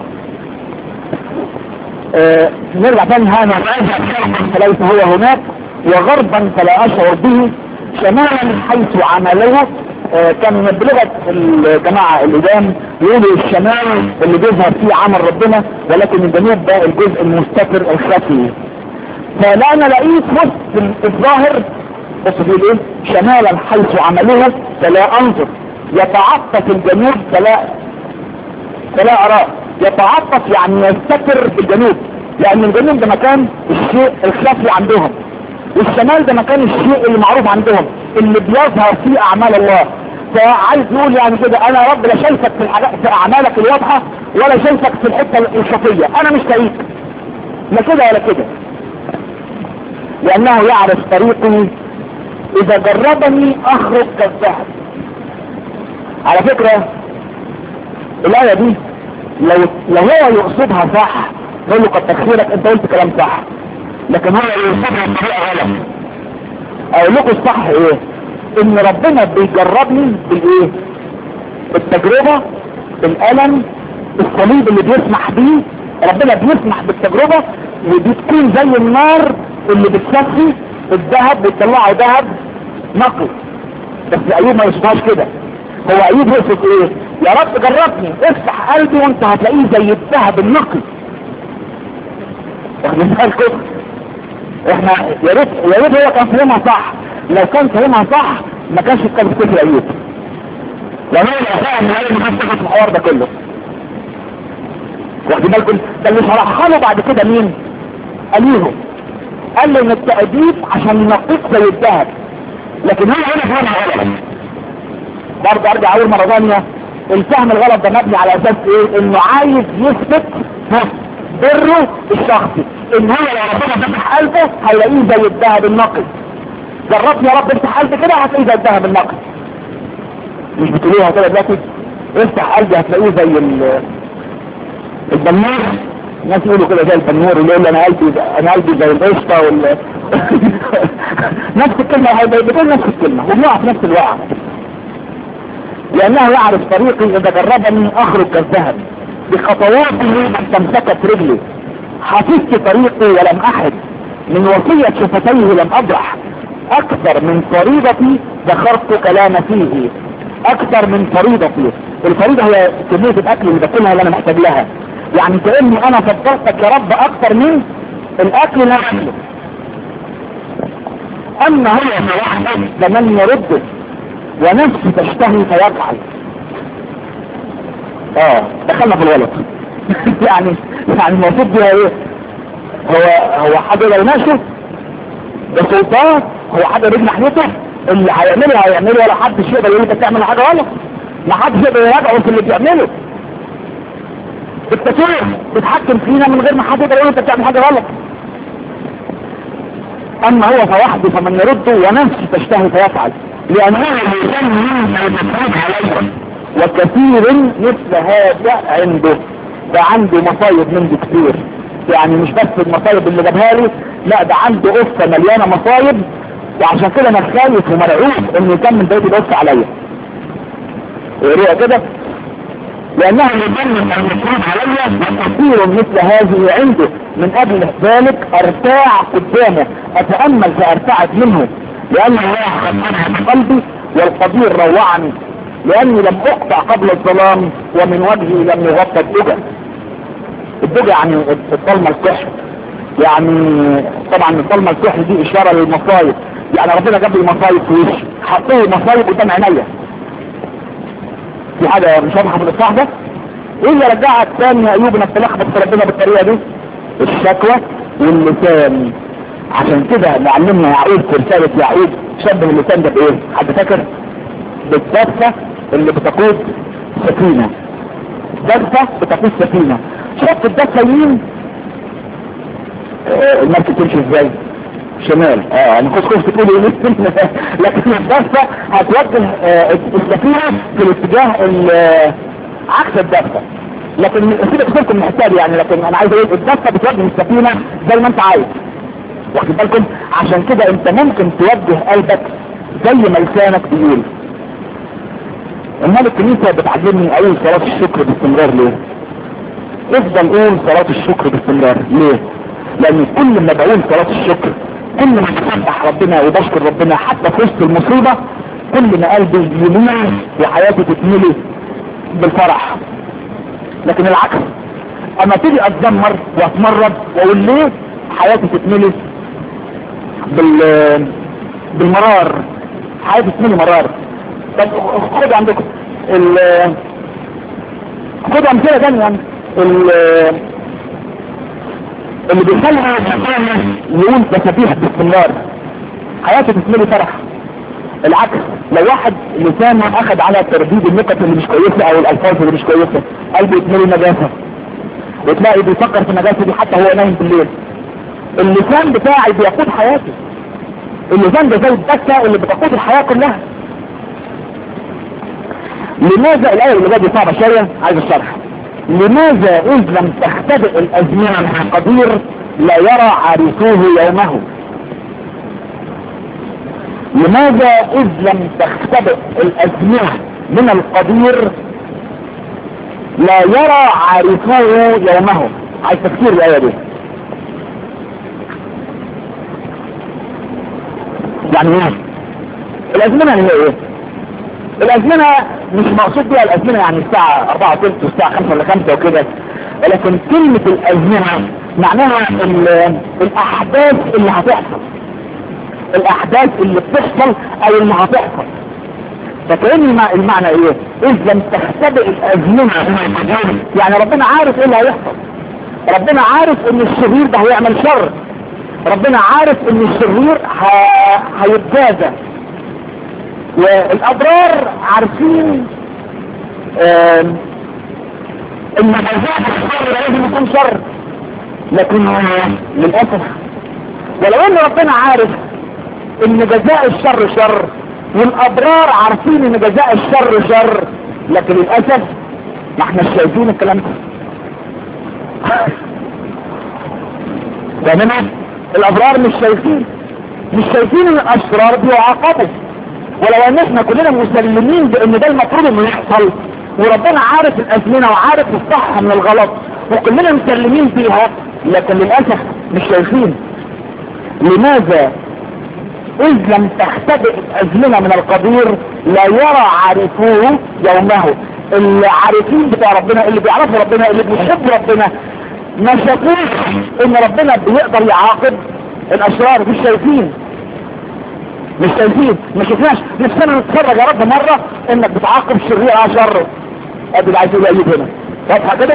آه نرجع تاني هذا فليس هو هناك وغربا فلا اشعر به شمالا حيث عمله آه كان بلغة الجماعة الإدام يقولوا الشمال اللي بيظهر فيه عمل ربنا ولكن الجنوب ده الجزء المستتر الخفي فلا انا لقيت وسط الظاهر بص بيقول ايه شمالا حيث عمله فلا انظر يتعطف الجنوب فلا فلا اراه يتعطف يعني يستتر بالجنوب لان الجنوب ده مكان الشيء الخفي عندهم والشمال ده مكان الشيء اللي معروف عندهم اللي بيظهر فيه اعمال الله فعايز يقول يعني كده انا يا رب لا شايفك في الحاجات في اعمالك الواضحه ولا شايفك في الحته الخفيه انا مش لاقيك لا كده ولا كده لانه يعرف طريقي اذا جربني اخرج كالذهب على فكرة الاية دي لو لو هو يقصدها صح يقول له قد تخيرك انت قلت كلام صح لكن هو يقصدها بطريقة غلط اقول لكم الصح ايه ان ربنا بيجربني بالايه بالتجربة بالالم الصليب اللي بيسمح بيه ربنا بيسمح بالتجربة ودي تكون زي النار اللي بتصفي الذهب وتطلعه ذهب نقي بس ايوب ما يشوفهاش كده هو ايوب يقصد ايه يا رب جربني افتح قلبي وانت هتلاقيه زي الذهب النقي واخدين بالكم احنا يا ريت يا ريت هو كان فاهمها صح لو كان فاهمها صح ما كانش كان بيكون ايوب لان هو لو فاهم ان هي ما في الحوار ده كله واخدين بالكم ده اللي شرحها له بعد كده مين قاليهم قال له ان التأديب عشان ينقيك زي الذهب لكن هو هنا فهمها غلط برضه ارجع اقول مرة ثانية الفهم الغلط ده مبني على اساس ايه انه عايز يثبت بره الشخصي ان هو لو ربنا فتح قلبه هيلاقيه زي الذهب النقي جربت يا رب افتح قلبي كده هتلاقيه زي الذهب النقي مش بتقولوها كده دلوقتي افتح قلبي هتلاقيه زي البنور الناس يقولوا كده زي البنور اللي يقول انا قلبي انا قلبي زي القشطه وال نفس الكلمه بتقول نفس الكلمه وبنقع في نفس الوقعه لانه يعرف طريقي اذا جربني اخرج كالذهب بخطواته تمسكت رجلي حفظت طريقي ولم احد من وصية شفتيه لم ابرح اكثر من فريضتي ذكرت كلام فيه اكثر من فريضتي الفريضة هي كمية الاكل اللي باكلها اللي انا محتاج لها يعني كأني انا فضلتك يا رب اكثر من الاكل اللي انا اكله اما هو فوحده فمن يرده ونفسي تشتهي فيفعل اه دخلنا في الغلط يعني يعني المفروض دي ايه هو هو حد لو ماشي ده سلطان هو حد رجل ناحيته اللي هيعمله هيعمله ولا حد يقدر يقول انت بتعمل حاجه غلط ما حدش يقدر يراجعه في اللي بيعمله التسويق بتحكم فينا من غير ما حد يقدر يقول انت بتعمل حاجه غلط اما هو فوحده فمن يرده ونفسه تشتهي فيفعل لانه الانسان مما المفروض عليه وكثير مثل هذا عنده ده عنده مصايب من دي كتير يعني مش بس المصايب اللي جابها لي لا ده عنده قصة مليانة مصايب وعشان كده انا خايف ومرعوب انه يكمل بقية القصة عليا اقريها كده لانه يظن المفروض علي وكثير مثل هذه عنده من اجل ذلك ارتاع قدامه اتأمل فارتعد منه لان الله خطرها قلبي والقدير روعني لاني لم اقطع قبل الظلام ومن وجهي لم يغطى الدجى الدجى يعني الظلمة الكحل يعني طبعا الظلمة الكحل دي اشارة للمصايب يعني ربنا جاب لي مصايب في وشي حطيه مصايب قدام عينيا في حاجة مش واضحة في الاصلاح ده ايه اللي رجعك تاني يا ايوب انك تلخبط في ربنا بالطريقه دي الشكوى واللسان عشان كده معلمنا يعقوب في رساله يعقوب شبه اللسان ده بايه حد فاكر بالدفه اللي بتقود سفينه دفه بتقود سفينه شفت الدفه يمين آه، المركب تمشي ازاي شمال اه يعني كنت كنت تقول ايه لكن الدفه هتوجه آه، السفينه في الاتجاه ال- عكس الدفه لكن سيبك سيبكم من الحساب يعني لكن انا عايز اقول الدفه بتوجه السفينه زي ما انت عايز واخد بالكم عشان كده انت ممكن توجه قلبك زي ما لسانك بيقول امال الكنيسه بتعلمني اقول صلاه الشكر باستمرار ليه؟ افضل قول صلاه الشكر باستمرار ليه؟ لان كل ما بقول صلاه الشكر كل ما بسبح ربنا وبشكر ربنا حتى في وسط المصيبه كل ما قلبي يميل وحياتي تتملي بالفرح لكن العكس اما تيجي اتذمر واتمرد واقول ليه حياتي تتملي بال بالمرار حياتي تتملي مرار طب خد عندكم ال خد امثله ثانيه ال اللي بيخلي يقول تسبيح باستمرار حياته تتملي فرح العكس لو واحد لسانه اخذ على ترديد النقط اللي مش كويسه او الالفاظ اللي مش كويسه قلبه يتملي نجاسه وتلاقي بيفكر في النجاسه دي حتى هو نايم بالليل اللسان بتاعي بيقود حياتي اللسان ده زي الدكه اللي بتقود الحياه كلها لماذا الايه اللي جايه صعبه شويه عايز الشرح لماذا اذ لم تختبئ الازمنه مع قدير لا يرى عارفوه يومه لماذا اذ لم تختبئ الازمنه من القدير لا يرى عارفوه يومه عايز تفكير الايه دي يعني ايه الازمنه اللي هي ايه الازمنه مش مقصود بيها الازمنه يعني الساعه 4 ثلث والساعه 5 ولا 5 وكده ولكن كلمه الازمنه معناها ال- الاحداث اللي هتحصل الاحداث اللي بتحصل او اللي هتحصل فكأن المع- المعنى ايه اذ لم تختبئ الازمنه يعني ربنا عارف ايه اللي هيحصل ربنا عارف ان الشرير ده هيعمل شر ربنا عارف ان الشرير ه- هيتجازى والابرار عارفين آم، ان جزاء الشر لازم يكون شر لكن للاسف ولو ان ربنا عارف ان جزاء الشر شر والابرار عارفين ان جزاء الشر شر لكن للاسف ما احنا شايفين الكلام ده فاهمين الابرار مش شايفين مش شايفين ان الاشرار بيعاقبوا ولو ان احنا كلنا مسلمين بان ده المفروض انه يحصل وربنا عارف الازمنه وعارف الصح من الغلط وكلنا مسلمين فيها لكن للاسف مش شايفين لماذا اذ لم تختبئ الازمنه من القدير لا يرى عارفوه يومه اللي عارفين بتاع ربنا اللي بيعرفوا ربنا اللي بيحبوا ربنا ما شافوش ان ربنا بيقدر يعاقب الاشرار مش شايفين مش شايفين ما شفناش نفسنا نتفرج يا رب مرة انك بتعاقب الشرير على شره ادي اللي عايز يقول ايوب هنا واضحة كده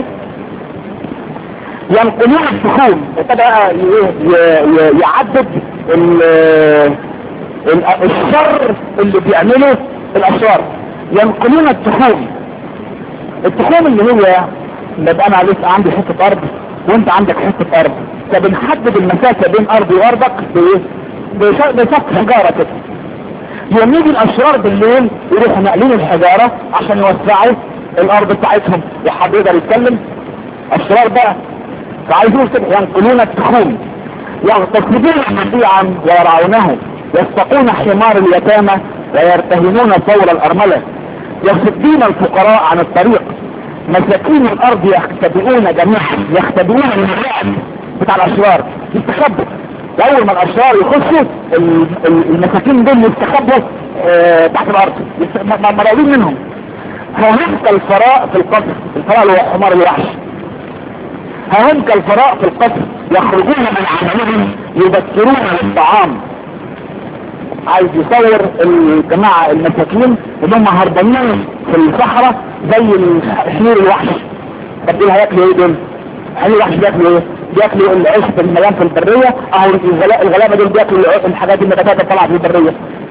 ينقلون التخوم ابتدى بقى ي- ي- ي- يعدد ال- ال- الشر اللي بيعمله الاشرار ينقلون التخوم التخوم اللي هي نبقى انا لسه عندي حته ارض وانت عندك حته ارض فبنحدد المسافه بين ارضي وارضك بايه؟ بش- بسقف حجاره كده يوم يجي الاشرار بالليل يروحوا ناقلين الحجاره عشان يوسعوا الارض بتاعتهم وحد يقدر يتكلم اشرار بقى فعايزين كده ينقلون التخوم يغتصبون جميعا ويرعونه يسقون حمار اليتامى ويرتهنون ثور الارمله يصدون الفقراء عن الطريق مساكين الارض يختبئون جميعا يختبئون من الرعب بتاع الاشرار يستخبوا اول ما الاشرار يخشوا ال- ال- المساكين دول يستخبوا آه، تحت الارض يست- م- م- مراوين منهم ههم كالفراء في القصر الفراء اللي هو حمار الوحش ههم كالفراء في القصر يخرجون من عملهم يبكرون للطعام عايز يصور الجماعة المساكين اللي هم هربانين في الصحراء زي الحمير الوحش طب دول هياكلوا ايه دول؟ هل الوحش بياكلوا ايه؟ بياكلوا العشب المليان في البرية اهو الغلابة دول بياكلوا الحاجات النباتات اللي طالعة في البرية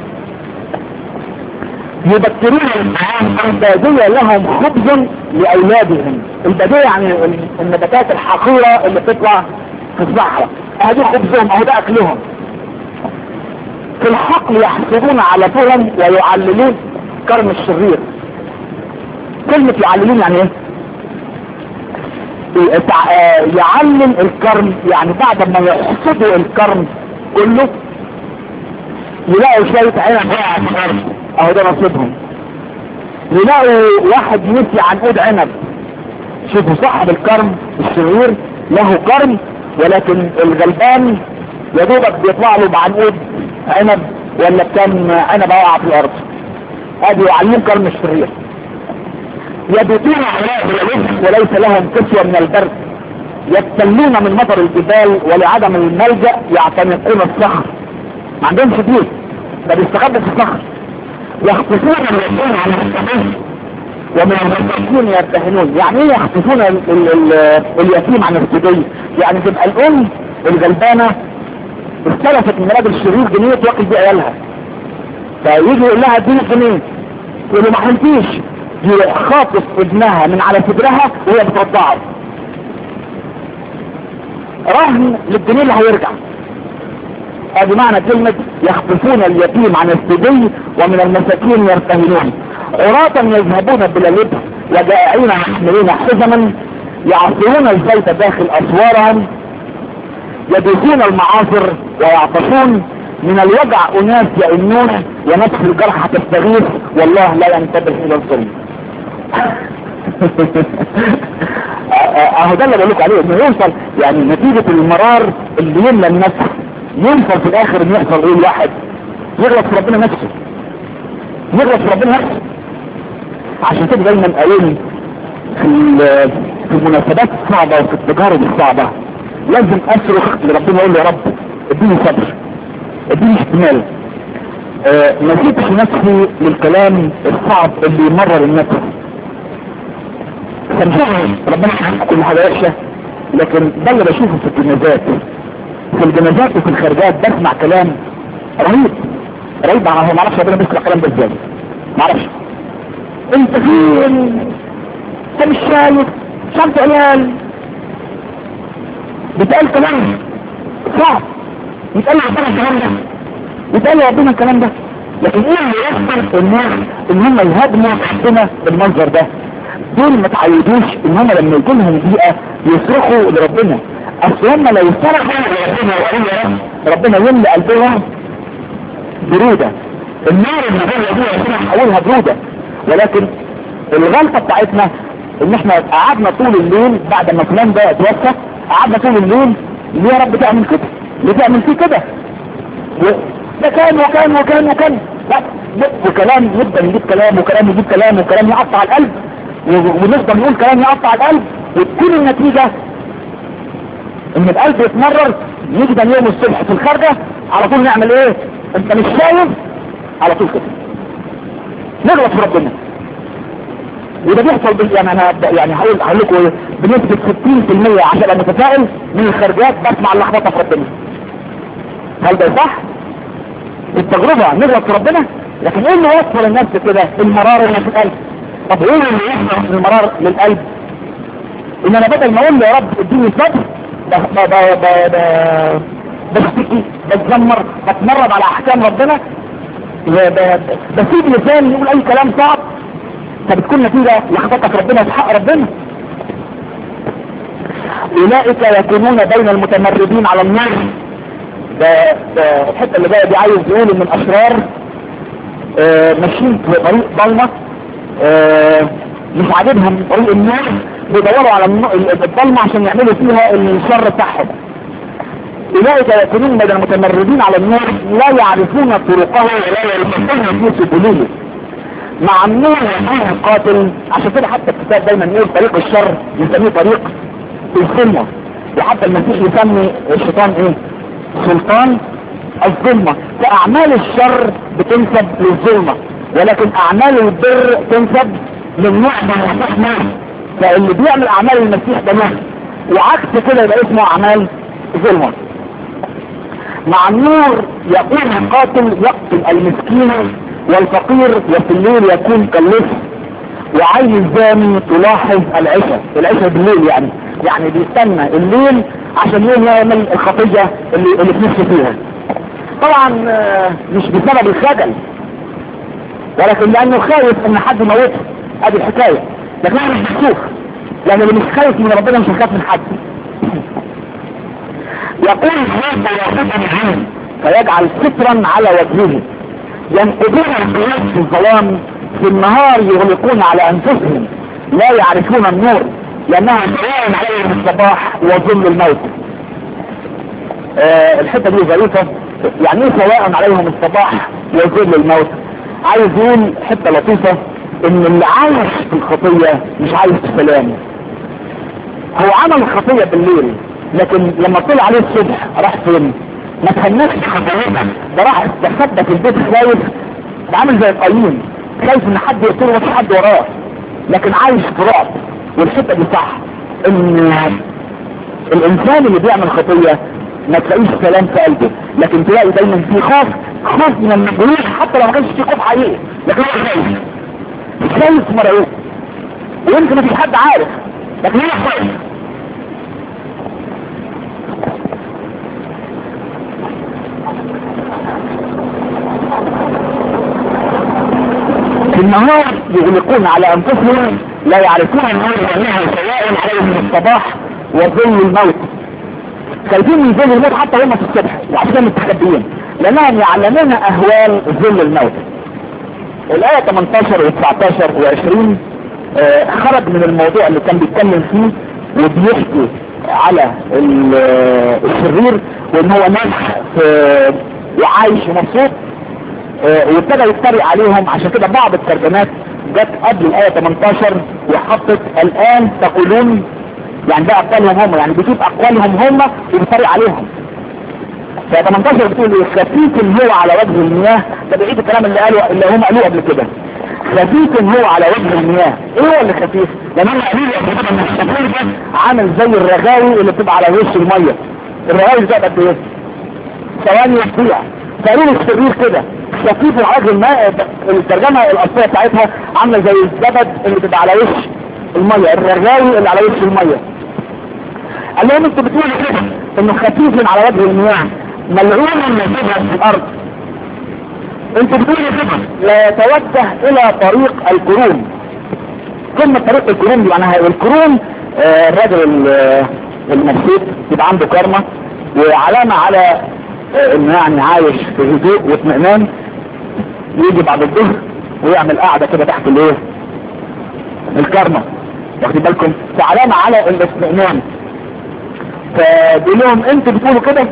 يبكرون البادية لهم خبز لأولادهم البادية يعني النباتات الحقيرة اللي بتطلع في الصحراء هذه خبزهم اهو ده اكلهم في الحقل يحسبون على فهم ويعللون كرم الشرير كلمة يعللون يعني ايه يعلم الكرم يعني بعد ما يحصدوا الكرم كله يلاقوا شوية عنب واقع في الارض اهو ده نصيبهم يلاقوا واحد نسي عنقود عنب شوفوا صاحب الكرم الشرير له كرم ولكن الغلبان يا دوبك بيطلع له بعنقود عنب ولا كان عنب واقع في الارض ادي يعلم كرم الشرير يبيتون على وليس لهم كسوة من البرد يتسلون من مطر الجبال ولعدم الملجأ يعتنقون الصخر ما عندهمش بيوت ده بيستخبوا في الصخر يخطفون الرسول عن الصخر ومن المساكين يرتهنون يعني ايه يخطفون ال ال ال اليتيم عن السجي يعني تبقى الام الغلبانة استلفت من راجل الشرير جنيه توكل بيه عيالها فيجي يقول لها اديني جنيه تقول له ما حلتيش يروح خاطف ابنها من على صدرها وهي بترضعه رهن للجنيه اللي هيرجع ادي معنى كلمة يخطفون اليتيم عن السجي ومن المساكين يرتهنون عراة يذهبون بلا لبس وجائعين يحملون حزما يعصرون الزيت داخل اسوارهم يدوسون المعاصر ويعطشون من الوجع اناس يئنون ونفس الجرح تستغيث والله لا ينتبه الى الظلم اهو ده اللي بقول لكم عليه انه يوصل يعني نتيجة المرار اللي يملى النفس يوصل في الاخر ان يحصل ايه الواحد يغلط في ربنا نفسه يغلط في ربنا نفسه عشان كده دايما قايل في في المناسبات الصعبة وفي التجارب الصعبة لازم اصرخ لربنا اقول له يا رب اديني صبر اديني احتمال اه ما سيبش نفسي للكلام الصعب اللي يمرر النفس سامحوني ربنا يحقق كل حاجه وحشه لكن ده اللي بشوفه في الجنازات في الجنازات وفي الخارجات بسمع كلام رهيب رهيب هو ما اعرفش ربنا بيسمع الكلام ده ازاي ما اعرفش انت فين انت مش شايف شمس عيال بتقال كلام صعب يتقال ربنا الكلام ده يتقال ربنا الكلام ده لكن ايه اللي يحصل الناس ان هم يهاجموا ربنا بالمنظر ده دول ما تعودوش ان هم لما يجي لهم دقيقه يصرخوا لربنا اصل هم لو صرخوا لربنا وقالوا ربنا يملى قلبهم برودة النار اللي دي ربنا حولها برودة ولكن الغلطة بتاعتنا ان احنا قعدنا طول الليل بعد ما فلان ده اتوفى قعدنا طول الليل ليه يا رب تعمل كده ليه تعمل فيه كده ده كان وكان وكان وكان لا وكلام نبدا نجيب كلام وكلام يجيب كلام وكلام يقطع القلب ونفضل نقول كلام يقطع القلب وتكون النتيجة ان القلب يتمرر نيجي تاني يوم الصبح في الخارجة على طول نعمل ايه انت مش شايف على طول كده نغلط في ربنا وده بيحصل بال... يعني انا يعني هقول هقول لكم ايه بنسبة 60% عشان ابقى متفائل من الخارجات بسمع اللخبطه في ربنا هل ده صح؟ التجربة نغلط في ربنا لكن ايه اللي وصل الناس كده المرار اللي في القلب طب ايه اللي يحصل من المرار للقلب ان انا بدل ما اقول له يا رب اديني صبر بشتكي بتذمر بتمرد على احكام ربنا بسيب لساني يقول اي كلام صعب فبتكون نتيجة لخبطك ربنا في حق ربنا اولئك يكونون بين المتمردين على النار ده, ده الحته اللي جايه دي عايز يقول ان الاشرار آه ماشيين في طريق ضلمه آه مش عاجبهم طريق النار بيدوروا على الضلمه عشان يعملوا فيها الشر بتاعهم اولئك يكونون بين المتمردين على النار لا يعرفون طرقه ولا يلمسون في سبله مع النور والنور القاتل عشان كده حتى الكتاب دايما يقول طريق الشر يسميه طريق الظلمه وحتى المسيح يسمي الشيطان ايه سلطان الظلمة فأعمال الشر بتنسب للظلمة ولكن أعمال البر تنسب للنعمة والرحمة فاللي بيعمل اعمال المسيح ده نهي وعكس كده يبقى اسمه اعمال ظلم مع النور يكون القاتل يقتل المسكين والفقير وفي الليل يكون كاللص وعين الزاني تلاحظ العشاء العشاء بالليل يعني يعني بيستنى الليل عشان يوم يعمل الخطية اللي, اللي في نفسه فيها طبعا مش بسبب الخجل ولكن لانه خايف ان حد يموته ادي الحكاية لكن انا مش بشوف لان اللي مش خايف من ربنا مش هيخاف من حد يقول هذا ياخذني عنه فيجعل سترا على وجهه ينقذون القياس في الظلام في النهار يغلقون على انفسهم لا يعرفون النور لانها سواء عليهم الصباح وظل الموت آه الحته دي ظريفه يعني ايه سواء عليهم الصباح وظل الموت عايز يقول حته لطيفه ان اللي عايش في الخطيه مش عايش في سلام هو عمل الخطيه بالليل لكن لما طلع عليه الصبح راح فين ما تهنكش خطيئتك ده راح استخبى في البيت خايف ده عامل زي القايين خايف ان حد يقتله ومفيش حد وراه لكن عايش في رعب والحته دي صح ان الانسان اللي بيعمل خطيه ما تلاقيش سلام في قلبه لكن تلاقي دايما في خوف خوف من المجهول حتى لو ما كانش في خوف حقيقي لكن هو خايف خايف مرعوب ويمكن مفيش حد عارف لكن هو خايف في النهار يغلقون على انفسهم لا يعرفون النار لانها سواء عليهم الصباح وظل الموت خايفين من ظل الموت حتى هم في الصبح وعشان كده مستخبيين لانهم يعلمون اهوال ظل الموت الايه 18 و19 و20 آه خرج من الموضوع اللي كان بيتكلم فيه وبيحكي على الشرير وان هو ناجح وعايش ومبسوط آه وابتدى يتريق عليهم عشان كده بعض الترجمات جت قبل الايه 18 وحطت الان تقولون يعني ده اقوالهم هم يعني بيجيب اقوالهم هم وبيتريق عليهم ف 18 بتقول ايه خفيف هو على وجه المياه ده بعيد الكلام اللي قالوا اللي هم قالوه قبل كده خفيف هو على وجه المياه ايه هو اللي خفيف لان هم قالوا قبل كده ان الشفير ده عامل زي الرغاوي اللي بتبقى على وش الميه الرغاوي ده قد ايه ثواني يضيع فقالوا الشرير كده خفيف على وجه الماء الترجمه الاصليه بتاعتها عامله زي الزبد اللي بتبقى على وش الميه الرغاوي اللي على وش الميه قال لهم انتوا بتقولوا كده انه خفيف على وجه المياه ملعون من تظهر في الارض انتوا بتقولوا كده لا يتوجه الى طريق الكروم كلمة طريق الكروم دي معناها الكروم آه الراجل المبسوط يبقى عنده كرمة وعلامة على آه انه يعني عايش في هدوء واطمئنان يجي بعد الظهر ويعمل قاعدة كده تحت الايه الكرمة واخدين بالكم فعلامة على الاطمئنان فبيقول لهم انتوا بتقولوا كده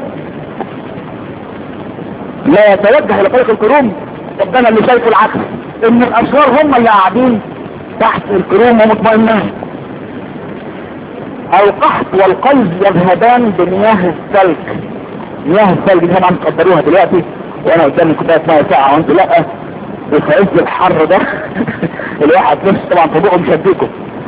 لا يتوجه الى طريق الكروم طب ده انا اللي شايفه العكس ان الاشرار هم اللي قاعدين تحت الكروم ومطمئنين القحط والقلب يذهبان بمياه السلك مياه السلك دي طبعا تقدروها دلوقتي وانا قدامي كوبايه ميه ساعه وانتوا لا وفي عز الحر ده الواحد نفسه طبعا طبوعه مشدكم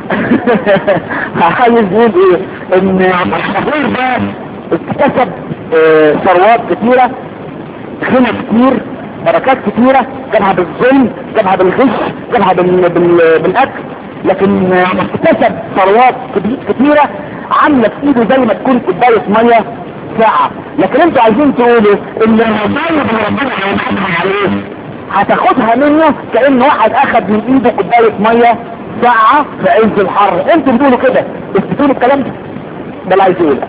عايز يقول ايه ان الشهير ده اكتسب اه ثروات كتيرة غنى كتير بركات كتيرة جابها بالظلم جابها بالغش جابها بال... بال... بالاكل لكن اكتسب ثروات كتيرة عاملة في ايده زي ما تكون كوباية مية ساعة لكن انتوا عايزين تقولوا ان المصايب اللي ربنا هينحبها عليه هتاخدها منه كأن واحد اخد من ايده كوباية مية ساعة في عز الحر انتوا بتقولوا كده بتقولوا الكلام ده ده اللي عايز يقول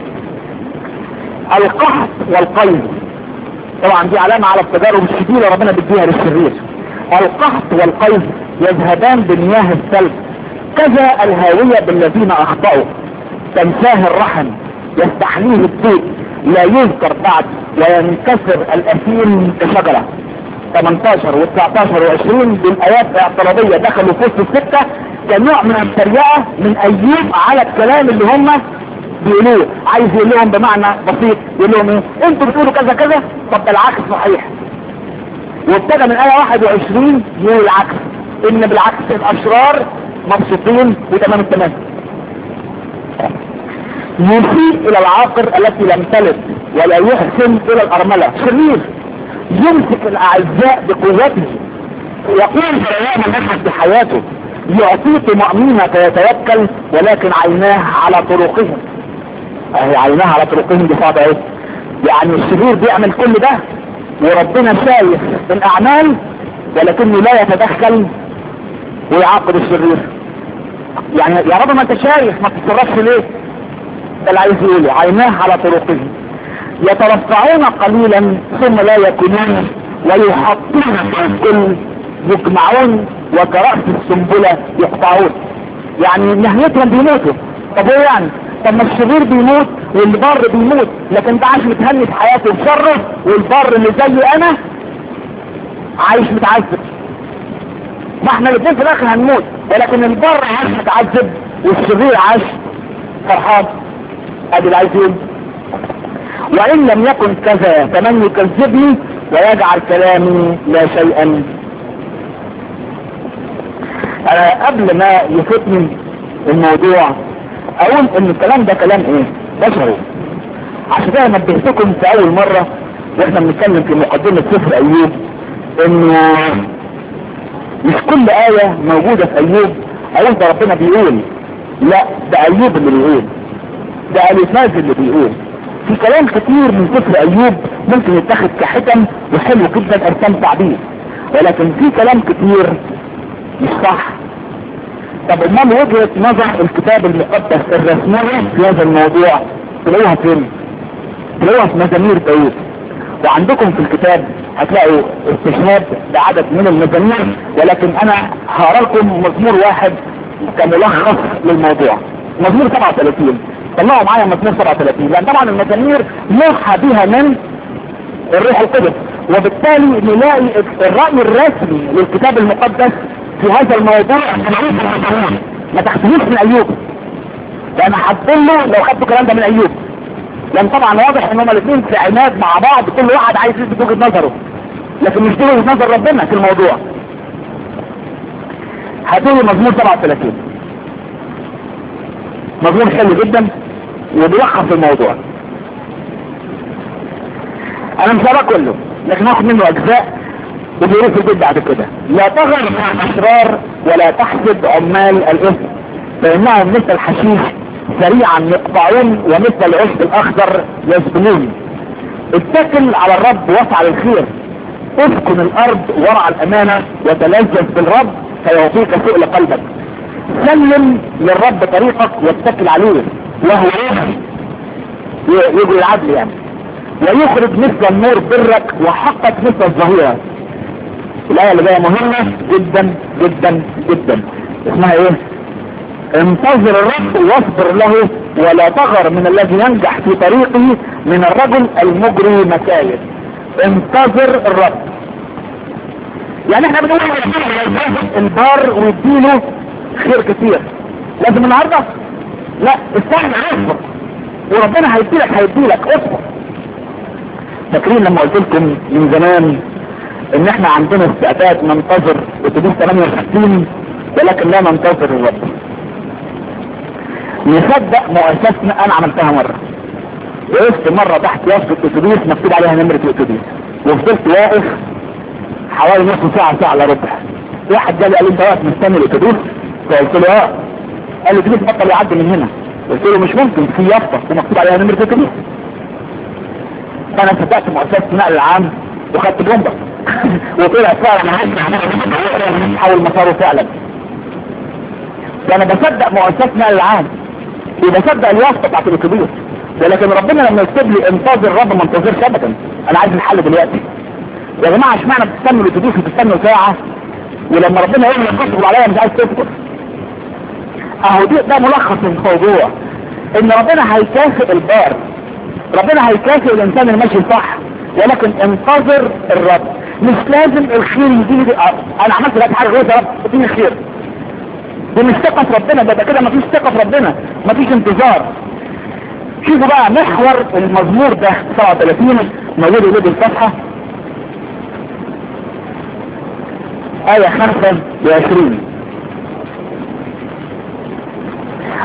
القحط والقيد طبعا دي علامة على التجارب الشديدة ربنا بيديها للشرير القحط والقيد يذهبان بمياه الثلج كذا الهاوية بالذين اخطأوا تنساه الرحم يستحليه الطيب لا يذكر بعد وينكسر الأثيم كشجرة 18 و19 و20 بالايات اعتراضية دخلوا في وسط الستة كنوع من التريقة من ايوب على الكلام اللي هم بيقولوه عايز يقول لهم بمعنى بسيط يقول لهم ايه انتوا بتقولوا كذا كذا طب ده العكس صحيح وابتدى من ايه 21 يقول العكس ان بالعكس الاشرار مبسوطين وتمام التمام يسيء الى العاقر التي لم تلد ولا يحسن الى الارملة شرير يمسك الاعزاء بقوته يقول سلام الناس في حياته يعطيه طمأنينة فيتوكل ولكن عيناه على طرقهم اهي عيناه على طرقهم دي صعبة ايه يعني الشرير بيعمل كل ده وربنا شايف الاعمال ولكنه لا يتدخل ويعاقب الشرير يعني يا رب ما انت شايف ما تتصرفش ليه ده اللي عايز يقول عيناه على طرقهم يترفعون قليلا ثم لا يكونون ويحطون في الكل يجمعون وكرأس السنبلة يقطعون يعني نهايتهم بيموتوا طب ايه يعني طب ما الشرير بيموت والبر بيموت لكن ده عايش متهني في حياته بشره والبر اللي زي انا عايش متعذب ما احنا الاثنين في الاخر هنموت ولكن البر عايش متعذب والشرير عايش فرحان ادي اللي عايز يقول وان لم يكن كذا فمن يكذبني ويجعل كلامي لا شيئا انا قبل ما يفوتني الموضوع اقول ان الكلام ده كلام ايه بشري عشان كده نبهتكم في اول مرة واحنا بنتكلم في مقدمة سفر ايوب انه مش كل آية موجودة في ايوب اقول ده ربنا بيقول لا ده ايوب اللي بيقول ده الفاز اللي بيقول في كلام كتير من سفر ايوب ممكن يتاخد كحكم وحلو جدا استمتع بيه ولكن في كلام كتير مش صح طب امال وجهة نظر الكتاب المقدس الرسمية في هذا الموضوع تلاقوها فين تلاقوها في مزامير داوود وعندكم في الكتاب هتلاقوا استشهاد بعدد من المزامير ولكن انا هقرا لكم مزمور واحد كملخص للموضوع مزمور 37 طلعوا معايا مزمور 37 لان طبعا المزامير موحى بها من الروح القدس وبالتالي نلاقي الرأي الرسمي للكتاب المقدس في هذا الموضوع ما تحسبوش من ايوب لان حاطين له لو خدتوا الكلام ده من ايوب لان طبعا واضح ان هما الاثنين في عناد مع بعض كل واحد عايز يثبت وجهه نظره لكن مش دي وجهه نظر ربنا في الموضوع هاتوا مزمور 37 مزمور حلو جدا وبيلخص الموضوع انا مش هقرا كله لكن هاخد منه اجزاء وبيقول في البيت بعد كده لا تغر مع الاشرار ولا تحسد عمال الاثم فانهم مثل الحشيش سريعا يقطعون ومثل العشب الاخضر يسبلون اتكل على الرب واسعى للخير اسكن الارض ورع الامانة وتلذذ بالرب فيعطيك سؤل قلبك سلم للرب طريقك واتكل عليه وهو يجري العدل يعني ويخرج مثل النور برك وحقك مثل الظهيرة الآية اللي جاية مهمة جدا جدا جدا اسمها ايه انتظر الرب واصبر له ولا تغر من الذي ينجح في طريقه من الرجل المجري مكايد انتظر الرب يعني احنا بنقول البار ويديله خير كتير لازم النهارده لا استنى اصبر وربنا هيديلك هيديلك اصبر فاكرين لما قلت لكم من زمان ان احنا عندنا استعداد ننتظر اتوبيس 68 ولكن لا ننتظر الرب نصدق مؤسسنا انا عملتها مرة وقفت مرة تحت يافطة اتوبيس مكتوب عليها نمرة الاتوبيس وفضلت واقف حوالي نص ساعة ساعة الا ربع واحد جالي قال لي انت واقف مستني الاتوبيس فقلت له اه قال لي الاتوبيس بطل يعدي من هنا قلت له مش ممكن في يافطة ومكتوب عليها نمرة الاتوبيس فانا صدقت مؤسسة النقل العام وخدت بومبا وطلع فعلا عايز حول مساره فعلا انا بصدق مؤسسة النقل العام وبصدق اليافطة بتاعت الاتوبيس ولكن ربنا لما يكتب لي انتظر الرب ما انتظرش ابدا انا عايز الحل دلوقتي يا جماعه اشمعنى بتستنوا الاتوبيس وتستنوا ساعه ولما ربنا يقول لك تصبر عليا مش عايز تصبر اهو دي ده ملخص الموضوع ان ربنا هيكافئ البار ربنا هيكافئ الانسان اللي ماشي صح ولكن انتظر الرب مش لازم الخير يجي لي انا عملت لك حاجه غير يا رب اديني خير دي مش ثقه في ربنا ده, ده كده مفيش ثقه في ربنا مفيش انتظار شوفوا بقى محور المزمور ده 37 موجود يقول الصفحه آية 25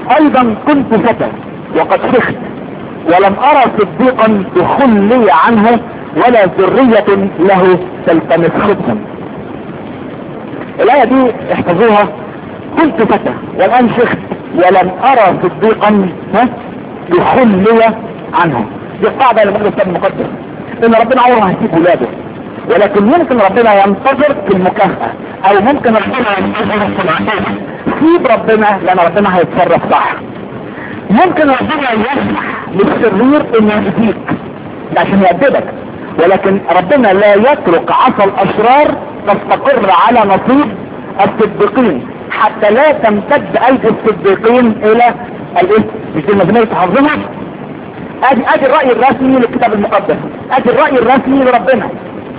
ايضا كنت فتى وقد شخت ولم ارى صديقا تخلي عنه ولا ذرية له تلتمس خبزا الاية دي احفظوها كنت فتى والان شخت ولم ارى صديقا ها يخلي عنه دي القاعدة اللي بقول الكتاب المقدس ان ربنا عمره ما هيسيب ولاده ولكن ممكن ربنا ينتظر في المكافأة او ممكن ربنا ينتظر في العقاب سيب ربنا لان ربنا هيتصرف صح ممكن ربنا يسمح للشرير انه يأذيك ده عشان يأدبك ولكن ربنا لا يترك عصا الاشرار تستقر على نصيب الصديقين حتى لا تمتد ايدي الصديقين الى الايه مش دي المزمية تحفظها ادي ادي الرأي الرسمي للكتاب المقدس ادي الرأي الرسمي لربنا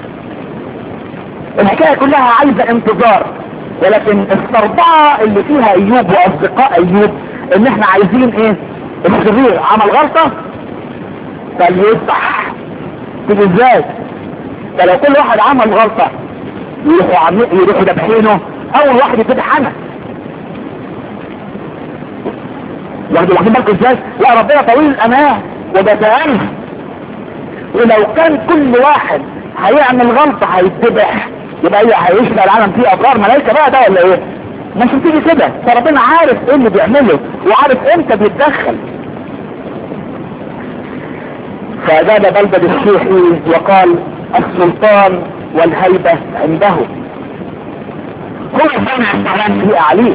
الحكاية كلها عايزة انتظار ولكن الصربعة اللي فيها ايوب واصدقاء ايوب ان احنا عايزين ايه الشرير عمل غلطة فليصح تيجي ازاي فلو كل واحد عمل غلطة يروحوا عم... يروحوا دبحينه اول واحد يتذبح انا واخدوا واخدين بالكم ازاي لا ربنا طويل الامان وبتأنه ولو كان كل واحد هيعمل غلطة هيتذبح يبقى ايه هيشبه العالم فيه ابرار ملايكة بقى ده ولا ايه مش بتيجي كده فربنا عارف ايه اللي بيعمله وعارف امتى بيتدخل فأجاب بلدة الشيحي وقال السلطان والهيبة عنده هو سمع الكلام في أعليه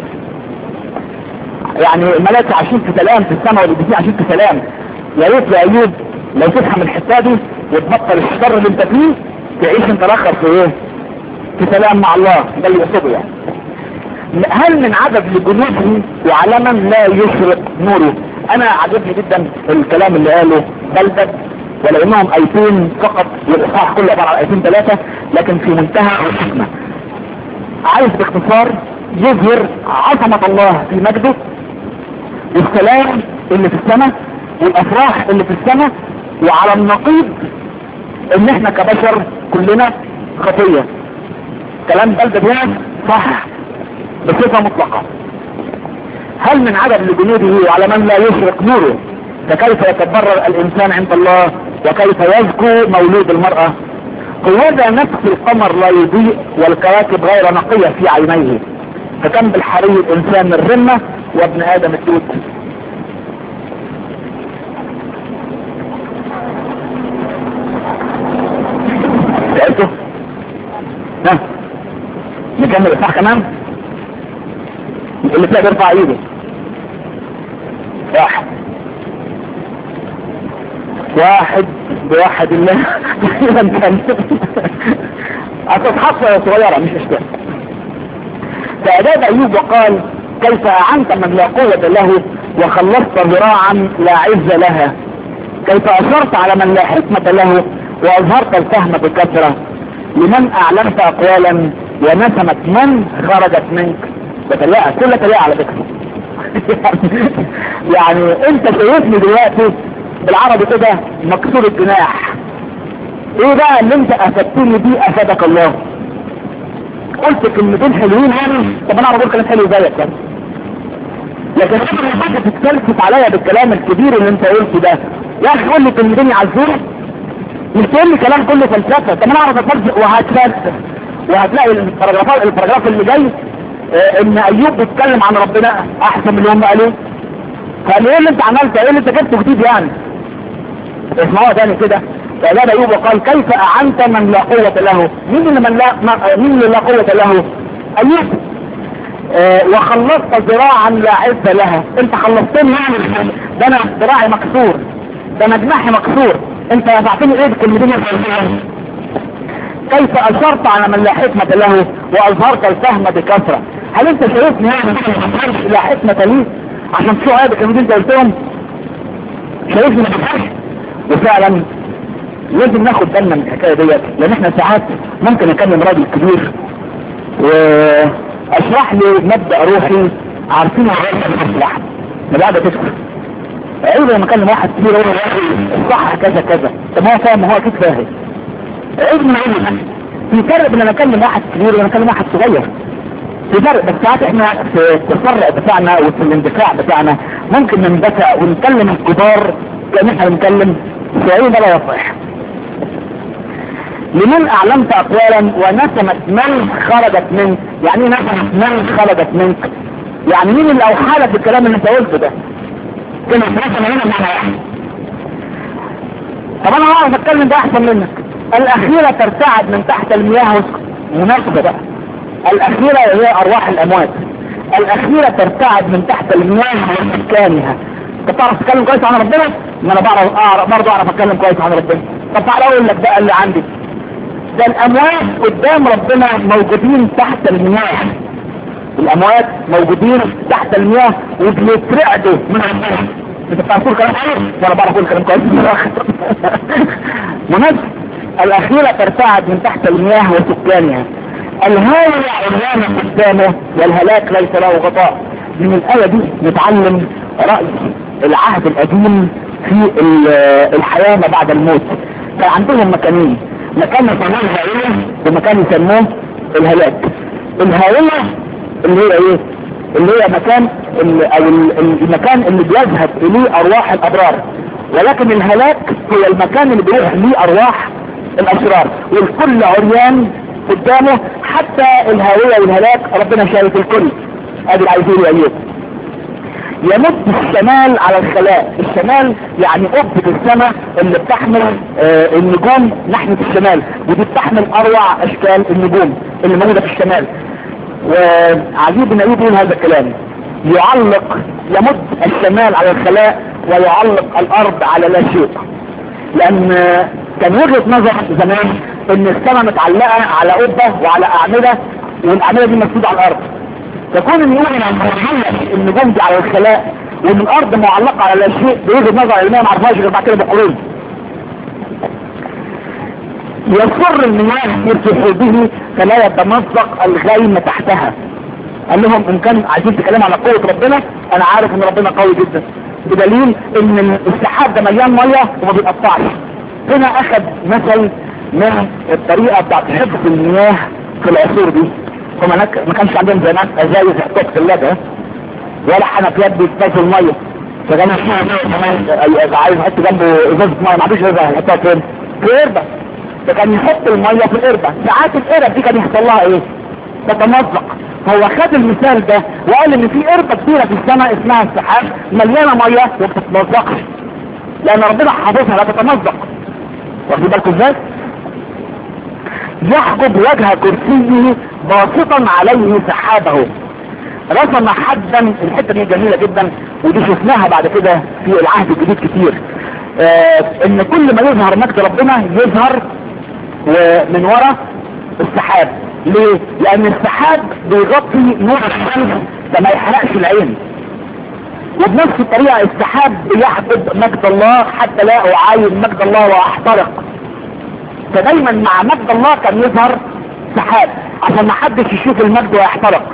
يعني الملائكة عايشين في سلام في السماء والقديسين عايشين في سلام يا ريت يا ايوب لو تفهم الحته دي وتبطل الشر اللي انت فيه تعيش انت الاخر في ايه في سلام مع الله ده اللي يقصده يعني هل من عدد لجنوده وعلما لا يشرق نوره انا عجبني جدا الكلام اللي قاله بلدة ولانهم ايتين فقط والاصحاح كله عباره عن ايتين ثلاثة لكن في منتهى الحكمة عايز باختصار يظهر عظمة الله في مجده والسلام اللي في السماء والافراح اللي في السماء وعلى النقيض ان احنا كبشر كلنا خطية كلام بلدة ده صح بصفة مطلقة هل من عدد لجنوده وعلى من لا يشرق نوره فكيف يتبرر الانسان عند الله وكيف يزكو مولود المرأة هذا نفس القمر لا يضيء والكواكب غير نقية في عينيه فكم بالحري الانسان الرمة وابن ادم التوت سألته ها نكمل الصح كمان اللي تلاقي بيرفع ايده واحد واحد بواحد الله تقريبا كان هتتحصى يا صغيرة مش اشتاق فأجاب أيوب وقال كيف أعنت من لا قوة له وخلصت ذراعا لا عز لها كيف أشرت على من لا حكمة له وأظهرت الفهم بكثرة لمن أعلنت أقوالا ونسمت من خرجت منك بتلاقى كل تلاقى على فكرة يعني انت شايفني دلوقتي بالعربي كده مكسور الجناح ايه بقى اللي انت افدتني بيه افادك الله قلت كلمتين حلوين يعني طب انا اقول كلام حلو زيك كده لكن انت تتكلف عليا بالكلام الكبير اللي انت قلته ده يا اخي قول لي كلمتين يعزوني مش تقول لي كلام كله فلسفه طب انا اعرف اتفلسف وهتفلسف وهتلاقي البراجراف البراجراف اللي جاي اه ان ايوب بيتكلم عن ربنا احسن من اللي هم قالوه فقال ايه اللي انت عملته ايه اللي انت جبته جديد يعني اسمعوها تاني كده فأجاب أيوب وقال كيف أعنت من لا قوة له مين اللي من لا مين اللي لا قوة له أيوب آه وخلصت ذراعا لا عز لها انت خلصتني يعني ده انا ذراعي مكسور ده انا جناحي مكسور انت دفعتني ايه بالكلمتين كيف اشرت على من لا حكمة له واظهرت الفهم بكثرة هل انت شايفني يعني لا حكمة لي عشان تشوف هذا الكلمتين انت قلتهم شايفني ما وفعلا لازم ناخد بالنا من الحكايه ديت لان احنا ساعات ممكن اكلم راجل كبير واشرح له مبدا روحي عارفين الصح ما بعد تسكت عيب لما اكلم واحد كبير اقول له الصح كذا كذا طب هو فاهم هو اكيد فاهم عيب من عيب في فرق بين لما اكلم واحد كبير ولما اكلم واحد صغير في فرق بس ساعات احنا في التسرع بتاعنا وفي الاندفاع بتاعنا ممكن نندفع ونكلم الكبار كان احنا بنكلم سعيد لا يصح لمن اعلمت اقوالا ونسمت من خرجت منك يعني ايه نسمت من خرجت منك يعني مين اللي اوحى لك بالكلام اللي انت قلته ده كلمة نسمة هنا معنى واحد طب انا اعرف اتكلم ده احسن منك الاخيرة ترتعد من تحت المياه مناسبة بقى الاخيرة هي ارواح الاموات الاخيرة ترتعد من تحت المياه وسكانها انت بتعرف تتكلم كويس عن ربنا ما انا بعرف اعرف برضه اعرف اتكلم كويس عن ربنا طب تعالى اقول لك بقى اللي عندي ده الاموات قدام ربنا موجودين تحت المياه الاموات موجودين تحت المياه وبيترعدوا من ربنا انت بتعرف تقول كلام حلو وانا بعرف اقول كلام كويس مناسب الاخيرة ترتعد من تحت المياه وسكانها الهاوية عريانة قدامه والهلاك ليس له غطاء من الآية دي نتعلم رأي العهد القديم في الحياة ما بعد الموت كان عندهم مكانين مكان يسموه الهاوية ومكان يسموه الهلاك الهاوية اللي هي ايه اللي هي مكان او المكان اللي بيذهب اليه ارواح الابرار ولكن الهلاك هو المكان اللي بيروح ليه ارواح الاشرار والكل عريان قدامه حتى الهاوية والهلاك ربنا شايف الكل ادي العايزين ايوب يمد الشمال على الخلاء الشمال يعني قبة السماء اللي بتحمل آه النجوم ناحية الشمال ودي بتحمل اروع اشكال النجوم اللي موجودة في الشمال وعجيب ان ايوب يقول هذا الكلام يعلق يمد الشمال على الخلاء ويعلق الارض على لا شيء لان كان وجهة نظر زمان ان السماء متعلقة على قبة وعلى اعمدة والاعمدة دي مسدودة على الارض فكون ان يقول ان معلق النجوم دي على الخلاء وان الارض معلقة على لا شيء بوجهة نظر علمية ما عرفهاش غير بعد كده بقرون يصر المياه يرتفع به فلا يتمزق الغيم تحتها قال لهم ان كان عايزين تكلموا على قوة ربنا انا عارف ان ربنا قوي جدا بدليل ان السحاب ده مليان مية وما بيتقطعش هنا اخذ مثل من الطريقة بتاعت حفظ المياه في العصور دي هم هناك ما كانش عندهم زمان ازايز يحطوها في ثلاجة ولا حنفيات بيتنزل المية فكان كمان عايز يحط جنبه ازازة مية ما عندوش ازازة هيحطها فين؟ في قربة فكان يحط المية في القربة ساعات القرب دي كان يحصل لها ايه؟ تتمزق هو خد المثال ده وقال ان في قربة كبيرة في السماء اسمها السحاب مليانة مية وما بتتمزقش لان ربنا حافظها لا تتمزق واخدين بالكم ازاي؟ يحجب وجه كرسيه باسطا عليه سحابه رسم حدا الحته دي جميله جدا ودي شفناها بعد كده في العهد الجديد كتير آه ان كل ما يظهر مجد ربنا يظهر ومن وراء السحاب ليه؟ لان السحاب بيغطي نور الشمس فما يحرقش العين وبنفس الطريقة السحاب بيحجب مجد الله حتى لا اعاين مجد الله واحترق فدايما مع مجد الله كان يظهر سحاب عشان ما حدش يشوف المجد ويحترق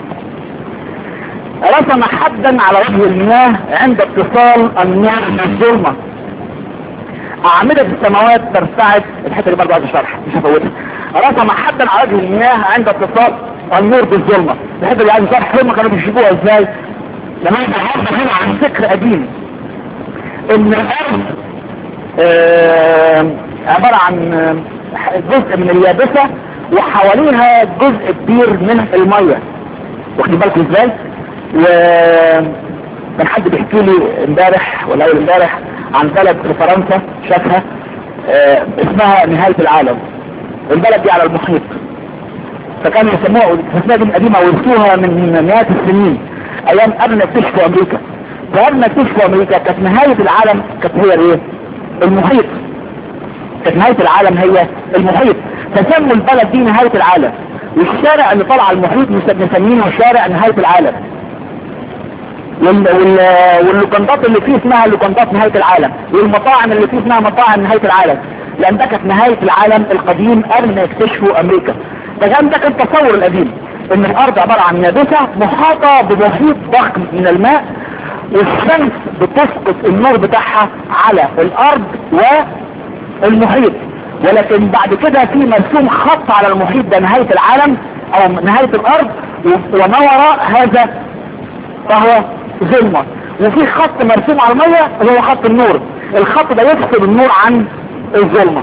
رسم حدا على وجه المياه عند اتصال النار بالظلمة اعمدة السماوات ترتعد الحتة اللي برضه عايز الشرح مش هفوتها رسم حدا على وجه المياه عند اتصال النور بالظلمة الحتة اللي عايز الشرح هم كانوا بيشوفوها ازاي لما انت عارف هنا عن فكر قديم ان الارض آه عبارة عن جزء من اليابسة وحواليها جزء كبير من المية واخدين بالكم ازاي و كان حد بيحكي لي امبارح ولا اول امبارح عن بلد في فرنسا شافها اه اسمها نهاية العالم البلد دي على المحيط فكانوا يسموها التسمية دي قديمة ورثوها من مئات السنين ايام قبل ما يكتشفوا امريكا فقبل ما يكتشفوا امريكا كانت نهاية العالم كانت هي الايه المحيط كانت نهاية العالم هي المحيط فسموا البلد دي نهاية العالم والشارع اللي طلع المحيط مسمينه شارع نهاية العالم وال... وال... واللوكندات اللي فيه اسمها لوكندات نهاية العالم والمطاعم اللي فيه اسمها مطاعم نهاية العالم لان ده كانت نهاية العالم القديم قبل ما يكتشفوا امريكا فكان ده كان التصور القديم ان الارض عبارة عن يابسة محاطة بمحيط ضخم من الماء والشمس بتسقط النور بتاعها على الارض والمحيط ولكن بعد كده في مرسوم خط على المحيط ده نهاية العالم او نهاية الارض وما وراء هذا فهو ظلمة وفي خط مرسوم على المية اللي هو خط النور الخط ده يفصل النور عن الظلمة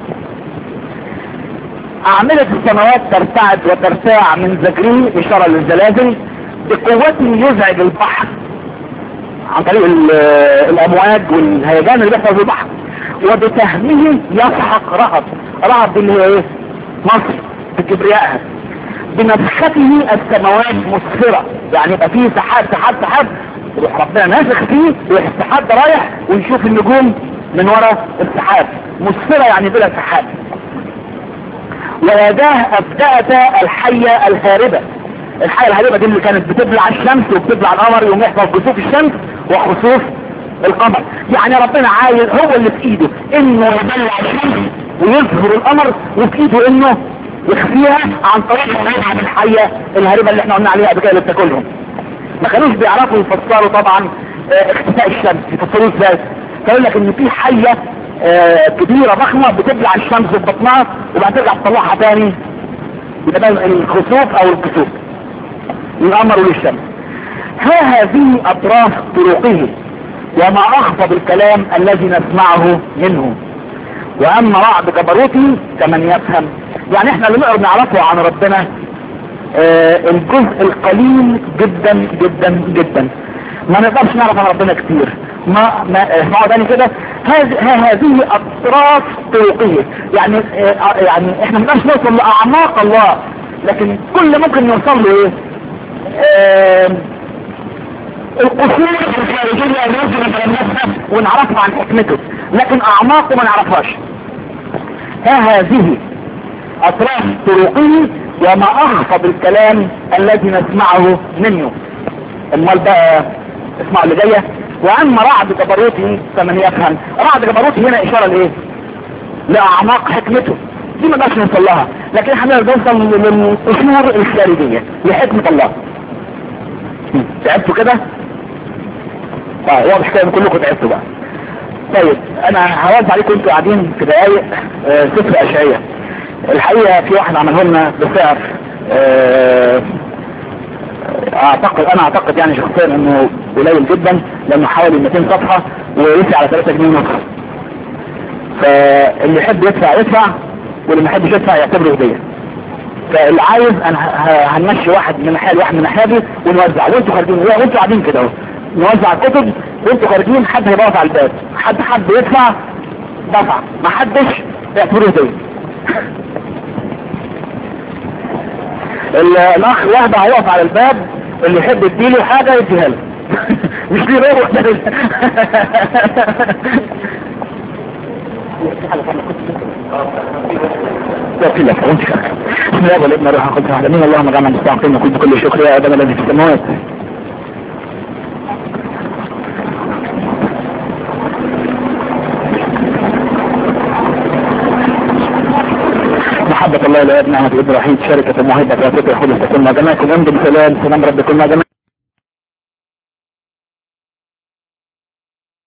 أعمدة السماوات ترتعد وترتاع من زجره إشارة للزلازل بقوته يزعج البحر عن طريق ال- الأمواج والهيجان اللي بيحصل في البحر وبسهمه يسحق رهب رهب دي اللي هي ايه مصر بكبريائها بنفخته السماوات مسفرة يعني يبقى فيه سحاب سحاب سحاب يروح ربنا نافخ فيه ويروح السحاب ده رايح ونشوف النجوم من ورا السحاب مسفرة يعني بلا سحاب ويداه أبدأت الحية الهاربة الحية الهاربة دي اللي كانت بتبلع الشمس وبتبلع القمر يوم يحصل كسوف الشمس وخسوف القمر يعني ربنا عايز هو اللي في ايده انه يبلع الشمس ويظهر القمر وفي ايده انه يخفيها عن طريق الهاربة الحية الهاربة اللي احنا قلنا عليها قبل كده اللي بتاكلهم ما كانوش بيعرفوا يفسروا طبعا اه، اختفاء الشمس يفسروه ازاي فيقول لك ان في حية اه، كبيرة ضخمة بتبلع الشمس ببطنها وبعد ترجع تطلعها تاني يبقى ده الخسوف او الكسوف للقمر وللشمس ها هذه اطراف طرقه وما اخفض الكلام الذي نسمعه منه واما رعد جبروته كمن يفهم يعني احنا اللي نقدر نعرفه عن ربنا آه الجزء القليل جدا جدا جدا ما نقدرش نعرف عن ربنا كتير ما ما ما هو تاني كده هذه ها- هذه اطراف طرقيه يعني آه يعني احنا ما نقدرش نوصل لاعماق الله لكن كل ممكن نوصل له ايه آه القصور الخارجية لازم نتلمسها ونعرفها عن حكمته لكن اعماقه ما نعرفهاش ها هذه اطراف طرقه وما اخفض الكلام الذي نسمعه منه امال بقى اسمعوا اللي جايه واما رعد جبروته فمن يفهم رعد جبروته هنا اشاره لايه لاعماق حكمته دي ما نقدرش نوصل لها لكن احنا نوصل للقصور الخارجيه لحكمه الله تعبتوا كده اه واضح كده ان كلكم تعبتوا بقى طيب انا هوزع عليكم انتوا قاعدين في دقايق آه، سفر اشعياء الحقيقه في واحد عمله لنا بسعر آه، اعتقد انا اعتقد يعني شخصيا انه قليل جدا لانه حوالي 200 صفحه ورسي على 3 جنيه ونص فاللي يحب يدفع يدفع واللي ما يحبش يدفع يعتبره هديه فاللي عايز انا ه- ه- هنمشي واحد من ناحيه واحد من ناحيه دي ونوزع وانتوا خارجين وانتوا قاعدين كده اهو نوزع الكتب وانتوا خارجين حد هيضغط على الباب حد حد يدفع دفع ما حدش يعتبره هديه ال- الاخ واحد هيقف على الباب اللي يحب يديله حاجه يديها له مش ليه روح ده لا في لك وانت بسم الله والابن روح القدس العالمين اللهم اجعلنا مستحقين نقول بكل شكر يا ادم الذي في السماوات محبة الله لا يبنى عهد ابراهيم شركة المهيبة في أفريقيا خلص تكون مع جماعة الأمد بسلام سلام رب كل مع جماعة